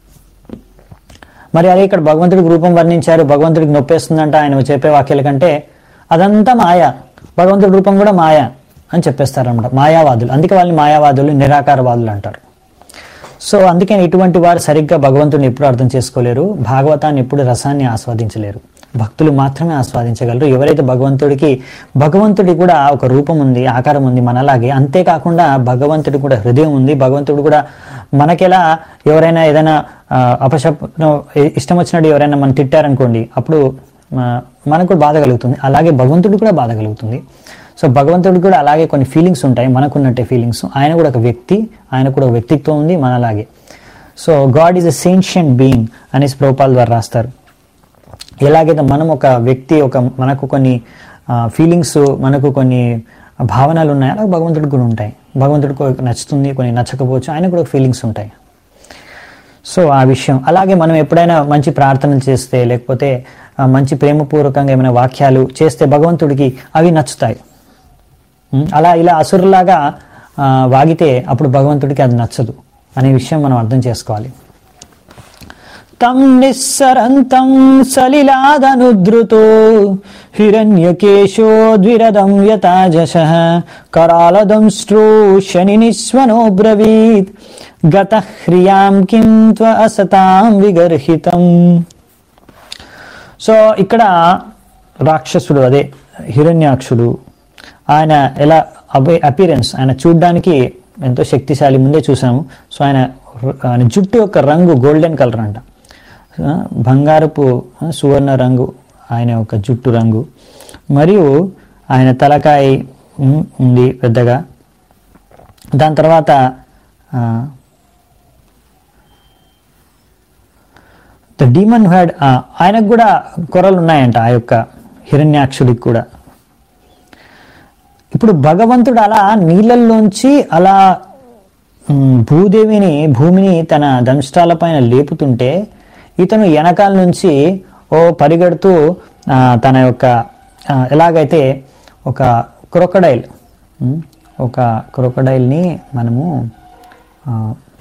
మరి అదే ఇక్కడ భగవంతుడికి రూపం వర్ణించారు భగవంతుడికి నొప్పేస్తుందంట ఆయన చెప్పే వాక్యాల కంటే అదంతా మాయ భగవంతుడి రూపం కూడా మాయ అని చెప్పేస్తారన్నమాట మాయావాదులు అందుకే వాళ్ళని మాయావాదులు నిరాకారవాదులు అంటారు సో అందుకని ఇటువంటి వారు సరిగ్గా భగవంతుని ఎప్పుడు అర్థం చేసుకోలేరు భాగవతాన్ని ఎప్పుడు రసాన్ని ఆస్వాదించలేరు భక్తులు మాత్రమే ఆస్వాదించగలరు ఎవరైతే భగవంతుడికి భగవంతుడి కూడా ఒక రూపం ఉంది ఆకారం ఉంది మనలాగే అంతేకాకుండా భగవంతుడి కూడా హృదయం ఉంది భగవంతుడు కూడా మనకెలా ఎవరైనా ఏదైనా ఆ, అపశప్నం ఇష్టం వచ్చినట్టు ఎవరైనా మనం తిట్టారనుకోండి అప్పుడు ఆ, మనకు కూడా బాధ కలుగుతుంది అలాగే భగవంతుడు కూడా బాధ కలుగుతుంది సో భగవంతుడికి కూడా అలాగే కొన్ని ఫీలింగ్స్ ఉంటాయి మనకున్నట్టే ఫీలింగ్స్ ఆయన కూడా ఒక వ్యక్తి ఆయన కూడా ఒక వ్యక్తిత్వం ఉంది మనలాగే so God is a sentient being అనేసి ప్రభుపాల్ ద్వారా రాస్తారు ఎలాగైతే మనం ఒక వ్యక్తి ఒక మనకు కొన్ని ఫీలింగ్స్ మనకు కొన్ని భావనలు ఉన్నాయి అలాగే భగవంతుడికి కూడా ఉంటాయి భగవంతుడికి ఒక నచ్చుతుంది కొన్ని నచ్చకపోవచ్చు ఆయన కూడా ఫీలింగ్స్ ఉంటాయి సో ఆ విషయం అలాగే మనం ఎప్పుడైనా మంచి ప్రార్థనలు చేస్తే లేకపోతే ఆ, మంచి ప్రేమపూర్వకంగా ఏమైనా వాక్యాలు చేస్తే భగవంతుడికి అవి నచ్చుతాయి ఉం? అలా ఇలా అసురులాగా ఆ, వాగితే అప్పుడు భగవంతుడికి అది నచ్చదు అనే విషయం మనం అర్థం చేసుకోవాలి తం నిస్సరంతం సలిలాదనుద్రుతో హిరణ్యకేశో ద్విరదం యతాజశ కరాలదంశ్రూ శని నిస్వనో బ్రవీత్ గత హ్రియాం కిం త్వ అసతాం విగర్హితం సో ఇక్కడ రాక్షసుడు అదే హిరణ్యాక్షుడు ఆయన ఎలా అపి అపీరెన్స్ ఆయన చూడ్డానికి ఎంతో శక్తిశాలి ముందే చూసాము సో ఆయన ఆయన జుట్టు యొక్క రంగు గోల్డెన్ కలర్ అంట ఆ, బంగారపు ఆ, సువర్ణ రంగు ఆయన యొక్క జుట్టు రంగు మరియు ఆయన తలకాయ ఉమ్, ఉంది పెద్దగా దాని తర్వాత ఆ, ద డీమన్ హ్యాడ్ ఆయనకు కూడా కొరలు ఉన్నాయంట ఆ యొక్క హిరణ్యాక్షుడికి కూడా ఇప్పుడు భగవంతుడు అలా నీళ్ళల్లోంచి అలా ఉమ్, భూదేవిని భూమిని తన దంష్టాల పైన లేపుతుంటే ఇతను వెనకాల నుంచి ఓ పరిగెడుతూ ఆ, తన యొక్క ఆ, ఎలాగైతే ఒక క్రొకడైల్ ఉమ్, ఒక క్రొకడైల్ని మనము ఆ,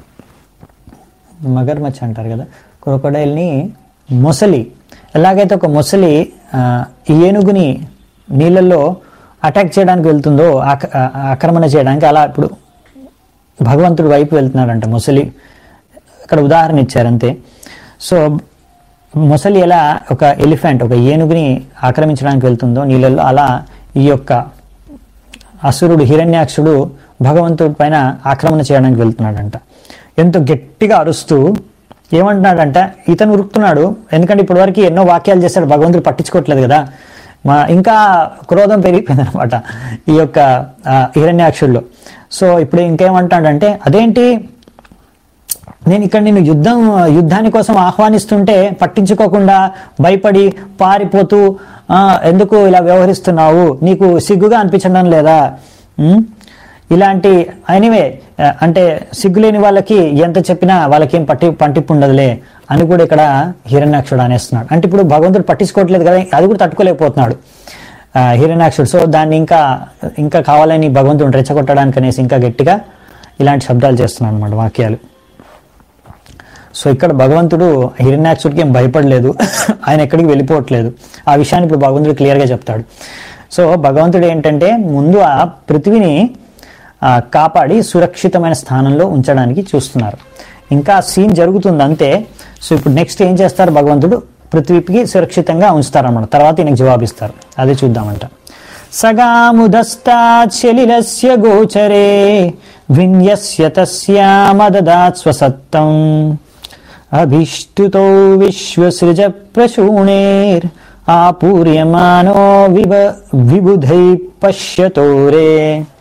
మగర్మచ్ అంటారు కదా క్రొకడైల్ని మొసలి ఎలాగైతే ఒక మొసలి ఆ, ఈ ఏనుగుని నీళ్ళల్లో అటాక్ చేయడానికి వెళ్తుందో ఆక- ఆ- ఆక్రమణ చేయడానికి అలా ఇప్పుడు భగవంతుడి వైపు వెళ్తున్నాడంట మొసలి ఇక్కడ ఉదాహరణ ఇచ్చారు అంతే సో మొసలి ఎలా ఒక ఎలిఫెంట్ ఒక ఏనుగుని ఆక్రమించడానికి వెళ్తుందో నీళ్ళల్లో అలా ఈ యొక్క అసురుడు హిరణ్యాక్షుడు భగవంతుడి పైన ఆక్రమణ చేయడానికి వెళ్తున్నాడంట ఎంతో గట్టిగా అరుస్తూ ఏమంటున్నాడంట ఇతను ఉరుకుతున్నాడు ఎందుకంటే ఇప్పటివరకు ఎన్నో వాక్యాలు చేశాడు భగవంతుడు పట్టించుకోవట్లేదు కదా మా ఇంకా క్రోధం పెరిగిపోయింది అనమాట ఈ యొక్క ఆ, హిరణ్యాక్షుల్లో సో ఇప్పుడు ఇంకేమంటాడంటే అదేంటి నేను ఇక్కడ నిన్ను యుద్ధం యుద్ధాని కోసం ఆహ్వానిస్తుంటే పట్టించుకోకుండా భయపడి పారిపోతూ "ఆ, ఎందుకు ఇలా వ్యవహరిస్తున్నావు నీకు సిగ్గుగా అనిపించడం లేదా ఉమ్? ఇలాంటి ఎనీవే అంటే సిగ్గులేని వాళ్ళకి ఎంత చెప్పినా వాళ్ళకి ఏం పట్టి పంటిప్పు ఉండదులే అని కూడా ఇక్కడ హిరణ్యాక్షుడు అనేస్తున్నాడు అంటే ఇప్పుడు భగవంతుడు పట్టించుకోవట్లేదు కదా అది కూడా తట్టుకోలేకపోతున్నాడు ఆ, హిరణ్యాక్షుడు సో దాన్ని ఇంకా ఇంకా కావాలని భగవంతుడు రెచ్చగొట్టడానికి అనేసి ఇంకా గట్టిగా ఇలాంటి శబ్దాలు చేస్తున్నాడు అనమాట వాక్యాలు సో ఇక్కడ భగవంతుడు హిరణ్యాక్షుడికి ఏం భయపడలేదు ఆయన ఎక్కడికి వెళ్ళిపోవట్లేదు ఆ విషయాన్ని ఇప్పుడు భగవంతుడు క్లియర్గా చెప్తాడు సో భగవంతుడు ఏంటంటే ముందు ఆ పృథ్వీని ఆ, కాపాడి సురక్షితమైన స్థానంలో ఉంచడానికి చూస్తున్నారు ఇంకా సీన్ జరుగుతుంది అంతే సో ఇప్పుడు నెక్స్ట్ ఏం చేస్తారు భగవంతుడు పృథ్వీకి సురక్షితంగా ఉంచుతారన్నమాట తర్వాత ఈయనకు జవాబిస్తారు అదే చూద్దామంట సగాముదస్తాచలిలస్య గోచరే విన్యస్య తస్యామదదాత్ స్వసత్తం అభిష్టుతో విశ్వసృజ ప్రశూణేర్ ఆపూర్యమానో వివ విబుధై పశ్యతోరే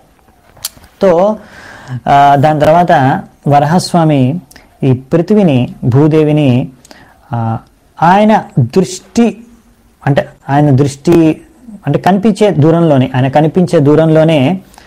తో ఆ, దాని తర్వాత వరహస్వామి ఈ పృథివిని భూదేవిని ఆ, ఆయన దృష్టి అంటే ఆయన దృష్టి అంటే కనిపించే దూరంలోనే ఆయన కనిపించే దూరంలోనే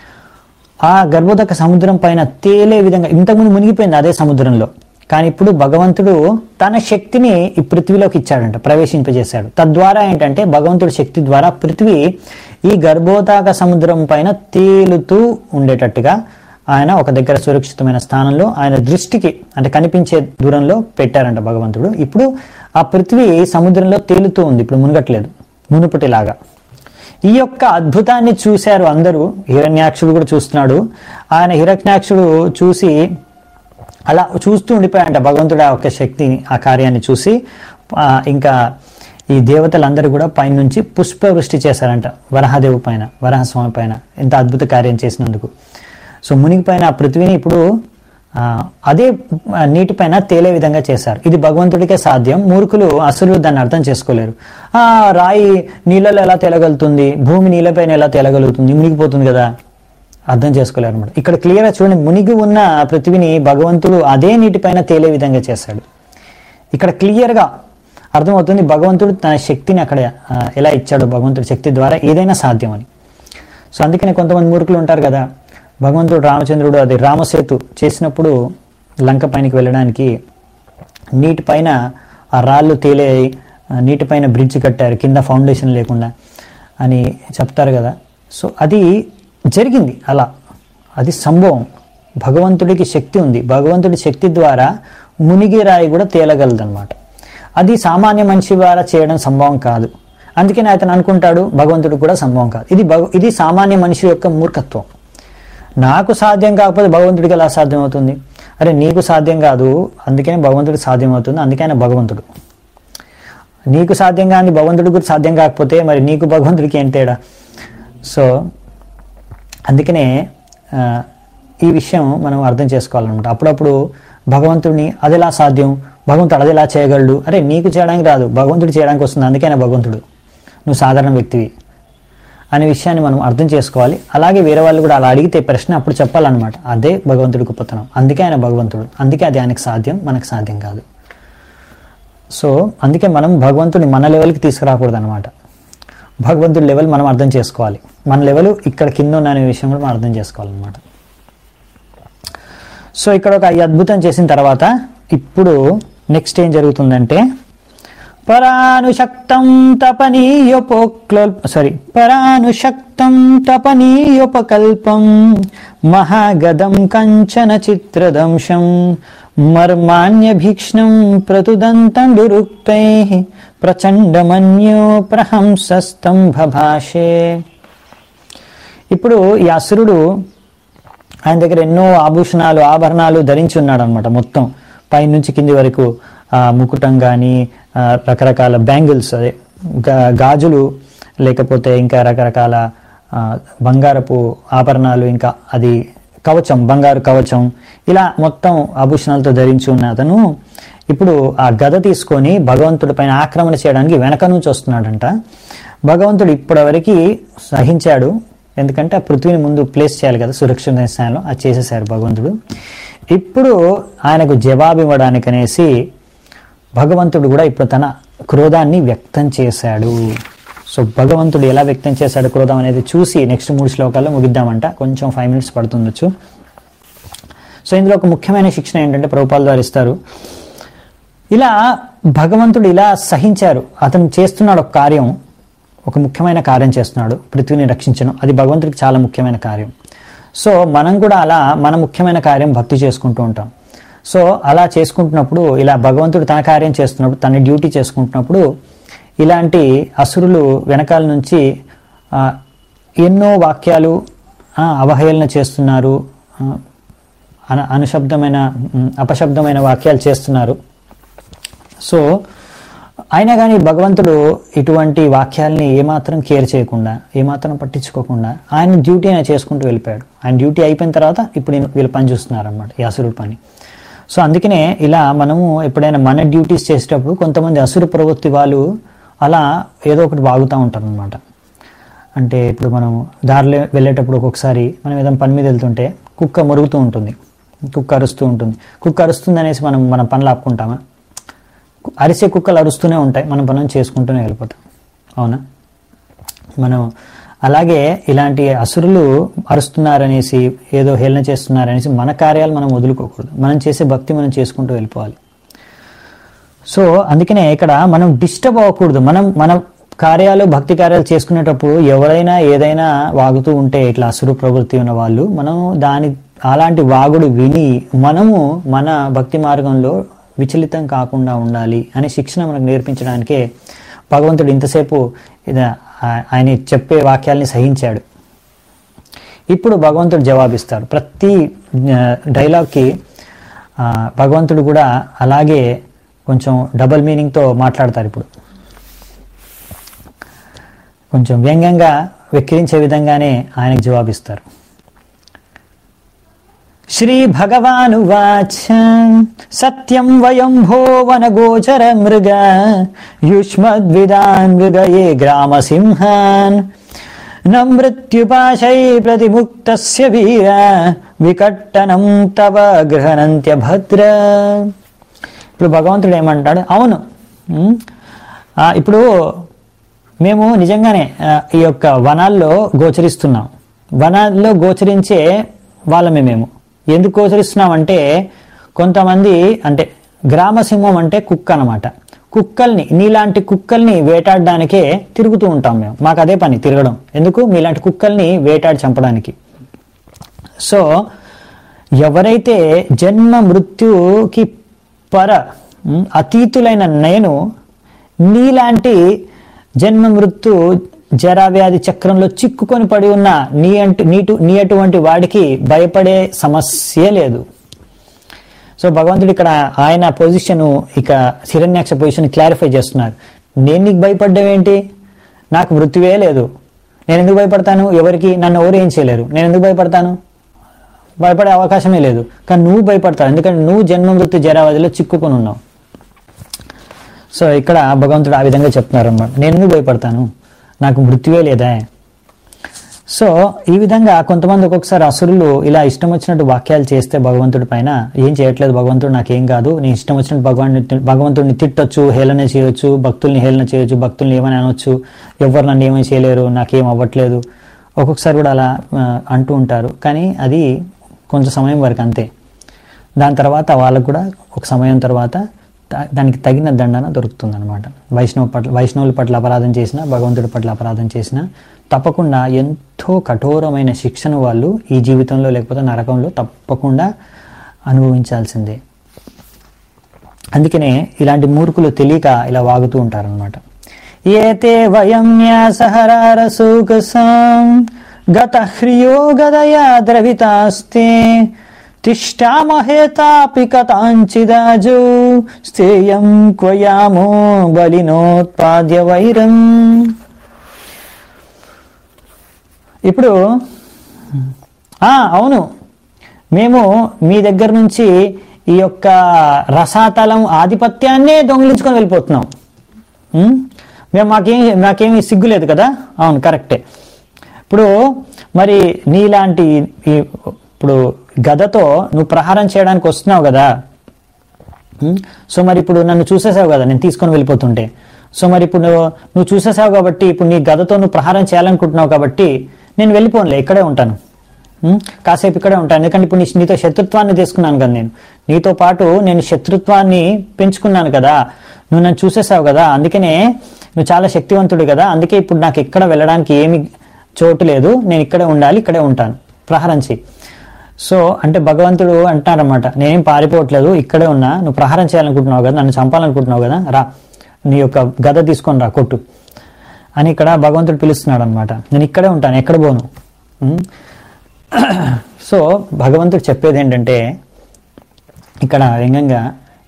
ఆ గర్భోదక సముద్రం పైన తేలే విధంగా ఇంతకుముందు మునిగిపోయింది అదే సముద్రంలో కానీ ఇప్పుడు భగవంతుడు తన శక్తిని ఈ పృథ్వీలోకి ఇచ్చాడంట ప్రవేశింపజేశాడు తద్వారా ఏంటంటే భగవంతుడి శక్తి ద్వారా పృథ్వీ ఈ గర్భోదక సముద్రం పైన తేలుతూ ఉండేటట్టుగా ఆయన ఒక దగ్గర సురక్షితమైన స్థానంలో ఆయన దృష్టికి అంటే కనిపించే దూరంలో పెట్టారంట భగవంతుడు ఇప్పుడు ఆ పృథ్వీ సముద్రంలో తేలుతూ ఉంది ఇప్పుడు మునగట్లేదు మునుపటిలాగా ఈ యొక్క అద్భుతాన్ని చూశారు అందరూ హిరణ్యాక్షుడు కూడా చూస్తున్నాడు ఆయన హిరణ్యాక్షుడు చూసి అలా చూస్తూ ఉండిపోయాడంట భగవంతుడు ఆ యొక్క శక్తిని ఆ కార్యాన్ని చూసి ఆ, ఇంకా ఈ దేవతలందరూ కూడా పైనుంచి పుష్పవృష్టి చేశారంట వరహదేవు పైన వరహస్వామి పైన ఎంత అద్భుత కార్యం చేసినందుకు సో మునిగిపోయిన ఆ పృథ్వీని ఇప్పుడు ఆ, అదే ఆ, నీటిపైన తేలే విధంగా చేశారు ఇది భగవంతుడికే సాధ్యం మూర్ఖులు అసలు దాన్ని అర్థం చేసుకోలేరు ఆ రాయి నీళ్ళలో ఎలా తేలగలుగుతుంది భూమి నీళ్ళపైన ఎలా తేలగలుగుతుంది మునిగిపోతుంది కదా అర్థం చేసుకోలేరు అనమాట ఇక్కడ క్లియర్గా చూడండి మునిగి ఉన్న పృథ్వీని భగవంతుడు అదే నీటిపైన తేలే విధంగా చేశాడు ఇక్కడ క్లియర్గా అర్థమవుతుంది భగవంతుడు తన శక్తిని అక్కడ ఆ, ఎలా ఇచ్చాడు భగవంతుడి శక్తి ద్వారా ఏదైనా సాధ్యం అని సో అందుకనే కొంతమంది మూర్ఖులు ఉంటారు కదా భగవంతుడు రామచంద్రుడు అది రామసేతు చేసినప్పుడు లంక పైనకి వెళ్ళడానికి నీటి పైన ఆ రాళ్ళు తేలే ఆ, నీటిపైన బ్రిడ్జ్ కట్టారు కింద ఫౌండేషన్ లేకుండా అని చెప్తారు కదా సో అది జరిగింది అలా అది సంభవం భగవంతుడికి శక్తి ఉంది భగవంతుడి శక్తి ద్వారా మునిగి రాయి కూడా తేలగలదన్నమాట అది సామాన్య మనిషి ద్వారా చేయడం సంభవం కాదు అందుకని అతను అనుకుంటాడు భగవంతుడికి కూడా సంభవం కాదు ఇది భగ ఇది సామాన్య మనిషి యొక్క మూర్ఖత్వం నాకు సాధ్యం కాకపోతే భగవంతుడికి ఎలా సాధ్యం అవుతుంది అరే నీకు సాధ్యం కాదు అందుకనే భగవంతుడికి సాధ్యం అవుతుంది అందుకనే భగవంతుడు నీకు సాధ్యం కాని భగవంతుడికి కూడా సాధ్యం కాకపోతే మరి నీకు భగవంతుడికి ఏం తేడా సో అందుకనే ఆ, ఈ విషయం మనం అర్థం చేసుకోవాలన్నమాట అప్పుడప్పుడు భగవంతుడిని అది ఎలా సాధ్యం భగవంతుడు అది ఎలా చేయగలడు అరే నీకు చేయడానికి రాదు భగవంతుడు చేయడానికి వస్తుంది అందుకనే భగవంతుడు నువ్వు సాధారణ వ్యక్తివి అనే విషయాన్ని మనం అర్థం చేసుకోవాలి అలాగే వేరే వాళ్ళు కూడా అలా అడిగితే ప్రశ్న అప్పుడు చెప్పాలన్నమాట అదే భగవంతుడి గొప్పతనం అందుకే ఆయన భగవంతుడు అందుకే అది ఆయనకు సాధ్యం మనకు సాధ్యం కాదు సో అందుకే మనం భగవంతుడిని మన లెవెల్కి తీసుకురాకూడదు అనమాట భగవంతుడి లెవెల్ మనం అర్థం చేసుకోవాలి మన లెవెల్ ఇక్కడ కింద ఉన్న అనే విషయం కూడా మనం అర్థం చేసుకోవాలన్నమాట సో ఇక్కడ ఒక ఈ అద్భుతం చేసిన తర్వాత ఇప్పుడు నెక్స్ట్ ఏం జరుగుతుందంటే పరానుశక్తం తపనీయోపక్ల సారీ పరానుశక్తం తపనీయోపకల్పం మహాగదం కంచన చిత్రదంశం మర్మాణ్యభీక్ష్ణం ప్రతుదంతండురుక్తై ప్రచండమన్యో ప్రహంసస్తంభభాషే ఇప్పుడు ఈ అసురుడు ఆయన దగ్గర ఎన్నో ఆభూషణాలు ఆభరణాలు ధరించి ఉన్నాడు అనమాట మొత్తం పైనుంచి కింది వరకు ఆ, ముకుటం కానీ రకరకాల బ్యాంగిల్స్ అదే గా- గాజులు లేకపోతే ఇంకా రకరకాల ఆ, బంగారపు ఆభరణాలు ఇంకా అది కవచం బంగారు కవచం ఇలా మొత్తం ఆభూషణాలతో ధరించి ఉన్న అతను ఇప్పుడు ఆ గద తీసుకొని భగవంతుడి పైన ఆక్రమణ చేయడానికి వెనక నుంచి వస్తున్నాడంట భగవంతుడు ఇప్పటివరకు సహించాడు ఎందుకంటే ఆ పృథ్వీని ముందు ప్లేస్ చేయాలి కదా సురక్షిత స్థానంలో అది చేసేసారు భగవంతుడు ఇప్పుడు ఆయనకు జవాబు ఇవ్వడానికి అనేసి భగవంతుడు కూడా ఇప్పుడు తన క్రోధాన్ని వ్యక్తం చేశాడు సో భగవంతుడు ఎలా వ్యక్తం చేశాడు క్రోధం అనేది చూసి నెక్స్ట్ మూడు శ్లోకాల్లో ముగిద్దామంట కొంచెం ఫైవ్ మినిట్స్ పడుతుండొచ్చు సో ఇందులో ఒక ముఖ్యమైన శిక్షణ ఏంటంటే ప్రభుపాల ద్వారా ఇస్తారు ఇలా భగవంతుడు ఇలా సహించారు అతను చేస్తున్నాడు ఒక కార్యం ఒక ముఖ్యమైన కార్యం చేస్తున్నాడు పృథ్వీని రక్షించడం అది భగవంతుడికి చాలా ముఖ్యమైన కార్యం సో మనం కూడా అలా మన ముఖ్యమైన కార్యం భక్తి చేసుకుంటూ ఉంటాం సో అలా చేసుకుంటున్నప్పుడు ఇలా భగవంతుడు తన కార్యం చేస్తున్నప్పుడు తన డ్యూటీ చేసుకుంటున్నప్పుడు ఇలాంటి అసురులు వెనకాల నుంచి ఆ, ఎన్నో వాక్యాలు ఆ, అవహేళన చేస్తున్నారు ఆ, అన అనుశబ్దమైన ఉమ్, అపశబ్దమైన వాక్యాలు చేస్తున్నారు సో అయినా కానీ భగవంతుడు ఇటువంటి వాక్యాల్ని ఏమాత్రం కేర్ చేయకుండా ఏమాత్రం పట్టించుకోకుండా ఆయన డ్యూటీ ఆయన చేసుకుంటూ వెళ్ళిపోయాడు ఆయన డ్యూటీ అయిపోయిన తర్వాత ఇప్పుడు ఈయన- వీళ్ళు పని చూస్తున్నారు అనమాట ఈ అసురుడు పని సో అందుకనే ఇలా మనము ఎప్పుడైనా మన డ్యూటీస్ చేసేటప్పుడు కొంతమంది అసురు ప్రవృత్తి వాళ్ళు అలా ఏదో ఒకటి వాగుతూ ఉంటారు అనమాట అంటే ఇప్పుడు మనం దారిలో వెళ్ళేటప్పుడు ఒక్కొక్కసారి మనం ఏదైనా పని మీద వెళ్తుంటే కుక్క మురుగుతూ ఉంటుంది కుక్క అరుస్తూ ఉంటుంది కుక్క అరుస్తుంది అనేసి మనం మన పనులు ఆపుకుంటామా అరిసే కుక్కలు అరుస్తూనే ఉంటాయి మనం పనులు చేసుకుంటూనే వెళ్ళిపోతాం అవునా మనం అలాగే ఇలాంటి అసురులు అరుస్తున్నారనేసి ఏదో హేళన చేస్తున్నారనేసి మన కార్యాలు మనం వదులుకోకూడదు మనం చేసే భక్తి మనం చేసుకుంటూ వెళ్ళిపోవాలి సో అందుకనే ఇక్కడ మనం డిస్టర్బ్ అవ్వకూడదు మనం మన కార్యాలు భక్తి కార్యాలు చేసుకునేటప్పుడు ఎవరైనా ఏదైనా వాగుతూ ఉంటే ఇట్లా అసురు ప్రవృత్తి ఉన్న వాళ్ళు మనం దాని అలాంటి వాగుడు విని మనము మన భక్తి మార్గంలో విచలితం కాకుండా ఉండాలి అనే శిక్షణ మనకు నేర్పించడానికే భగవంతుడు ఇంతసేపు ఇది ఆ- ఆయన చెప్పే వాక్యాల్ని సహించాడు ఇప్పుడు భగవంతుడు జవాబిస్తాడు ప్రతి ఆ, డైలాగ్కి ఆ, భగవంతుడు కూడా అలాగే కొంచెం డబల్ మీనింగ్తో మాట్లాడతారు ఇప్పుడు కొంచెం వ్యంగ్యంగా వెక్కిరించే విధంగానే ఆయనకు జవాబిస్తారు శ్రీ భగవానువాచ సత్యం వయం భోవన గోచర మృగ యుష్మద్విదాన్ మృగయే గ్రామ సింహాన్ న మృత్యుపాశై ప్రతిముక్తస్య వీర వికట్టనం తవ గృహనంత్య భద్ర ఇప్పుడు భగవంతుడు ఏమంటాడు అవును ఉమ్, ఆ, ఇప్పుడు మేము నిజంగానే ఆ, ఈ యొక్క వనాల్లో గోచరిస్తున్నాం వనాల్లో గోచరించే వాళ్ళమే మేము ఎందుకు గోచరిస్తున్నాం అంటే కొంతమంది అంటే గ్రామసింహం అంటే కుక్క అన్నమాట కుక్కల్ని నీలాంటి కుక్కల్ని వేటాడడానికే తిరుగుతూ ఉంటాం మేము మాకు అదే పని తిరగడం ఎందుకు మీలాంటి కుక్కల్ని వేటాడి చంపడానికి సో ఎవరైతే జన్మ మృత్యుకి పర ఉమ్, అతీతులైన నేను నీలాంటి జన్మ మృత్యు జరావ్యాధి చక్రంలో చిక్కుకొని పడి ఉన్న నీ అంటు నీటు నీ అటువంటి వాడికి భయపడే సమస్యే లేదు సో భగవంతుడు ఇక్కడ ఆయన పొజిషన్ ఇక హిరణ్యాక్ష పొజిషన్ క్లారిఫై చేస్తున్నారు నేను నీకు భయపడ్డం ఏంటి నాకు మృత్యువే లేదు నేను ఎందుకు భయపడతాను ఎవరికి నన్ను ఎవరు ఏం చేయలేరు నేను ఎందుకు భయపడతాను భయపడే అవకాశమే లేదు కానీ నువ్వు భయపడతావు ఎందుకంటే నువ్వు జన్మ మృత్యు జరావధిలో చిక్కుకొని ఉన్నావు సో ఇక్కడ భగవంతుడు ఆ విధంగా చెప్తున్నారు అన్నమాట నేను ఎందుకు భయపడతాను నాకు మృత్యువే లేదా సో ఈ విధంగా కొంతమంది ఒక్కొక్కసారి అసురులు ఇలా ఇష్టం వచ్చినట్టు వాక్యాలు చేస్తే భగవంతుడి పైన ఏం చేయట్లేదు భగవంతుడు నాకేం కాదు నేను ఇష్టం వచ్చినట్టు భగవాన్ భగవంతుడిని తిట్టొచ్చు హేళన చేయొచ్చు భక్తుల్ని హేళన చేయొచ్చు భక్తుల్ని ఏమని అనొచ్చు ఎవరు నన్ను ఏమీ చేయలేరు నాకేం అవ్వట్లేదు ఒక్కొక్కసారి కూడా అలా ఆ, అంటూ ఉంటారు కానీ అది కొంచెం సమయం వరకు అంతే దాని తర్వాత వాళ్ళకు కూడా ఒక సమయం తర్వాత దా- దానికి తగిన దండన దొరుకుతుంది అనమాట వైష్ణవ పట్ల వైష్ణవుల పట్ల అపరాధం చేసిన భగవంతుడి పట్ల అపరాధం చేసిన తప్పకుండా ఎంతో కఠోరమైన శిక్షను వాళ్ళు ఈ జీవితంలో లేకపోతే నరకంలో తప్పకుండా అనుభవించాల్సిందే అందుకనే ఇలాంటి మూర్ఖులు తెలియక ఇలా వాగుతూ ఉంటారనమాట ఏతే వయం న్యాసహరారసూకసాం గత హ్రియో గదయా ద్రవితాస్తే తిష్టామహేతాపి కథాంచిదాజు స్థేయం క్వయామో బలినోత్పాద్య వైరం ఇప్పుడు ఆ, అవును మేము మీ దగ్గర నుంచి ఈ యొక్క రసాతలం ఆధిపత్యాన్నే దొంగిలించుకొని వెళ్ళిపోతున్నాం ఉం? మేము మాకేం మాకేమీ సిగ్గు లేదు కదా అవును కరెక్టే ఇప్పుడు మరి నీలాంటి ఈ ఇప్పుడు గదతో నువ్వు ప్రహారం చేయడానికి వస్తున్నావు కదా ఉం? సో మరి ఇప్పుడు నన్ను చూసేసావు కదా నేను తీసుకొని వెళ్ళిపోతుంటే సో మరి ఇప్పుడు నువ్వు నువ్వు చూసేసావు కాబట్టి ఇప్పుడు నీ గదతో నువ్వు ప్రహారం చేయాలనుకుంటున్నావు కాబట్టి నేను వెళ్ళిపోనులే ఇక్కడే ఉంటాను ఉం? కాసేపు ఇక్కడే ఉంటాను ఎందుకంటే ఇప్పుడు నీ నీతో శత్రుత్వాన్ని తీసుకున్నాను కదా నేను నీతో పాటు నేను శత్రుత్వాన్ని పెంచుకున్నాను కదా నువ్వు నన్ను చూసేసావు కదా అందుకనే నువ్వు చాలా శక్తివంతుడు కదా అందుకే ఇప్పుడు నాకు ఎక్కడ వెళ్ళడానికి ఏమి చోటు లేదు నేను ఇక్కడే ఉండాలి ఇక్కడే ఉంటాను ప్రహారం చెయ్యి సో అంటే భగవంతుడు అంటారన్నమాట నేనేం పారిపోవట్లేదు ఇక్కడే ఉన్నా నువ్వు ప్రహారం చేయాలనుకుంటున్నావు కదా నన్ను చంపాలనుకుంటున్నావు కదా రా నీ యొక్క గద తీసుకొని రా కొట్టు అని ఇక్కడ భగవంతుడు పిలుస్తున్నాడు అనమాట నేను ఇక్కడే ఉంటాను ఎక్కడ పోను ఉం? సో భగవంతుడు చెప్పేది ఏంటంటే ఇక్కడ వ్యంగ్యంగా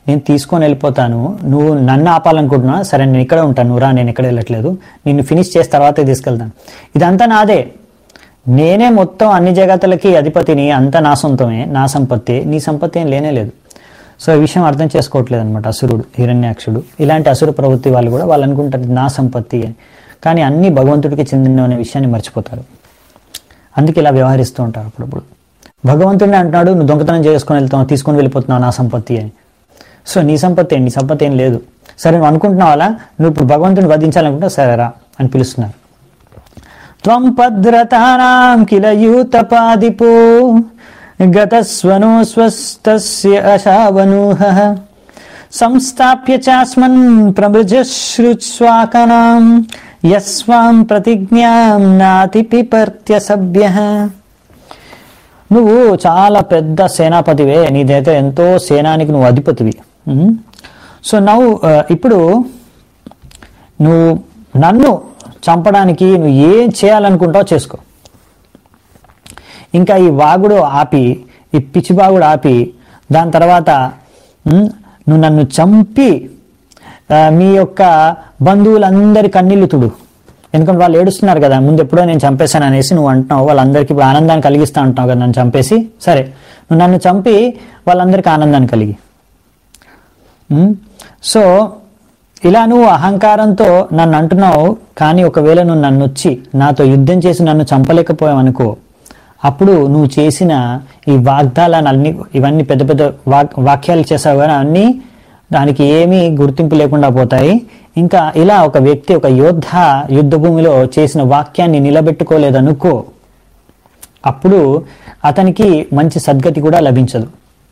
నేను తీసుకొని వెళ్ళిపోతాను నువ్వు నన్ను ఆపాలనుకుంటున్నా సరే నేను ఇక్కడే ఉంటాను నువ్వు రా నేను ఎక్కడ వెళ్ళట్లేదు నిన్ను ఫినిష్ చేసి తర్వాతే తీసుకెళ్తాను ఇదంతా నాదే నేనే మొత్తం అన్ని జగత్తులకి అధిపతిని అంతా నా సొంతమే నా సంపత్తి నీ సంపత్తి ఏం లేనే లేదు సో ఈ విషయం అర్థం చేసుకోవట్లేదు అనమాట అసురుడు హిరణ్యాక్షుడు ఇలాంటి అసురు ప్రవృత్తి వాళ్ళు కూడా వాళ్ళు అనుకుంటారు "ఇది నా సంపత్తి అని కానీ అన్ని భగవంతుడికి చెందిన అనే విషయాన్ని మర్చిపోతారు అందుకే ఇలా వ్యవహరిస్తూ ఉంటారు అప్పుడప్పుడు భగవంతుడిని అంటున్నాడు నువ్వు దొంగతనం చేసుకొని వెళ్తావు తీసుకొని వెళ్ళిపోతున్నావు నా సంపత్తి అని సో నీ సంపత్తి ఏంటి నీ సంపత్తి ఏం లేదు సరే నువ్వు అనుకుంటున్నావు అలా నువ్వు ఇప్పుడు భగవంతుని వధించాలనుకుంటే సరేరా అని పిలుస్తున్నారు త్వం పద్రతానాం కిల యూతపాదిపో గతస్వనో స్వస్తస్య అశావనూహ సంస్థాప్య చాస్మన్ ప్రభృజశ్రుత్స్వాకనాం యస్వాం ప్రతిజ్ఞాం నాతి పిపర్త్య సభ్య నువ్వు చాలా పెద్ద సేనాపతివే నీదైతే ఎంతో సేనానికి నువ్వు అధిపతివి ఉమ్. సో నవ్వు ఆ, ఇప్పుడు నువ్వు నన్ను చంపడానికి నువ్వు ఏం చేయాలనుకుంటావో చేసుకో ఇంకా ఈ వాగుడు ఆపి ఈ పిచ్చిబాగుడు ఆపి దాని తర్వాత ఉమ్, నువ్వు నన్ను చంపి ఆ, మీ యొక్క బంధువులందరి కన్నీళ్లు తుడు ఎందుకంటే వాళ్ళు ఏడుస్తున్నారు కదా ముందు ఎప్పుడో నేను చంపేశాను అనేసి నువ్వు అంటున్నావు వాళ్ళందరికీ ఇప్పుడు ఆనందాన్ని కలిగిస్తా అంటున్నావు కదా నన్ను చంపేసి సరే నువ్వు నన్ను చంపి వాళ్ళందరికీ ఆనందాన్ని కలిగి ఉమ్, సో ఇలా నువ్వు అహంకారంతో నన్ను అంటున్నావు కానీ ఒకవేళ నువ్వు నన్ను వచ్చి నాతో యుద్ధం చేసి నన్ను చంపలేకపోయావు అనుకో అప్పుడు నువ్వు చేసిన ఈ వాగ్దాలను అన్ని ఇవన్నీ పెద్ద పెద్ద వాక్ వాక్యాలు చేసావు కానీ అన్నీ దానికి ఏమీ గుర్తింపు లేకుండా పోతాయి ఇంకా ఇలా ఒక వ్యక్తి ఒక యోద్ధ యుద్ధ భూమిలో చేసిన వాక్యాన్ని నిలబెట్టుకోలేదనుకో అప్పుడు అతనికి మంచి సద్గతి కూడా లభించదు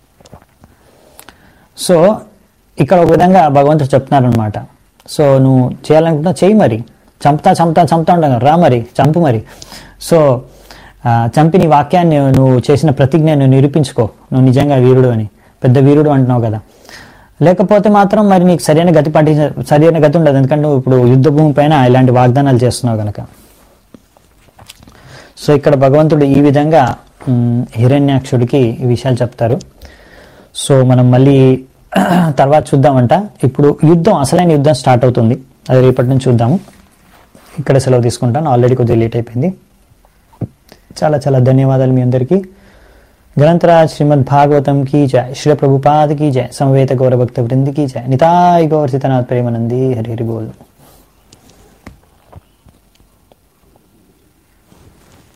సో ఇక్కడ ఒక విధంగా భగవంతుడు చెప్తున్నారనమాట సో నువ్వు చేయాలనుకుంటున్నా చెయ్యి మరి చంపుతా చంపుతా చంపుతా ఉంటాం కదా, రా మరి చంపు మరి సో ఆ, చంపి నీ వాక్యాన్ని నువ్వు చేసిన ప్రతిజ్ఞ నువ్వు నిరూపించుకో నువ్వు నిజంగా వీరుడు అని పెద్ద వీరుడు అంటున్నావు కదా లేకపోతే మాత్రం మరి నీకు సరైన గతి పాటించ సరైన గతి ఉండదు ఎందుకంటే నువ్వు ఇప్పుడు యుద్ధ భూమి పైన ఇలాంటి వాగ్దానాలు చేస్తున్నావు కనుక సో ఇక్కడ భగవంతుడు ఈ విధంగా మ్, హిరణ్యాక్షుడికి ఈ విషయాలు చెప్తారు సో మనం మళ్ళీ తర్వాత చూద్దామంట ఇప్పుడు యుద్ధం అసలైన యుద్ధం స్టార్ట్ అవుతుంది అది రేపటి నుంచి చూద్దాము ఇక్కడ సెలవు తీసుకుంటాను ఆల్రెడీ కొద్దిగా లేట్ అయిపోయింది చాలా చాలా ధన్యవాదాలు మీ అందరికీ గ్రంథరాజ్ శ్రీమద్ భాగవతం की जय श्री प्रभुपाद की जय समवेत गौर भक्त वृंद की जय निताय गौर सीतानाथ प्रेमानंदी हरि हरि बोल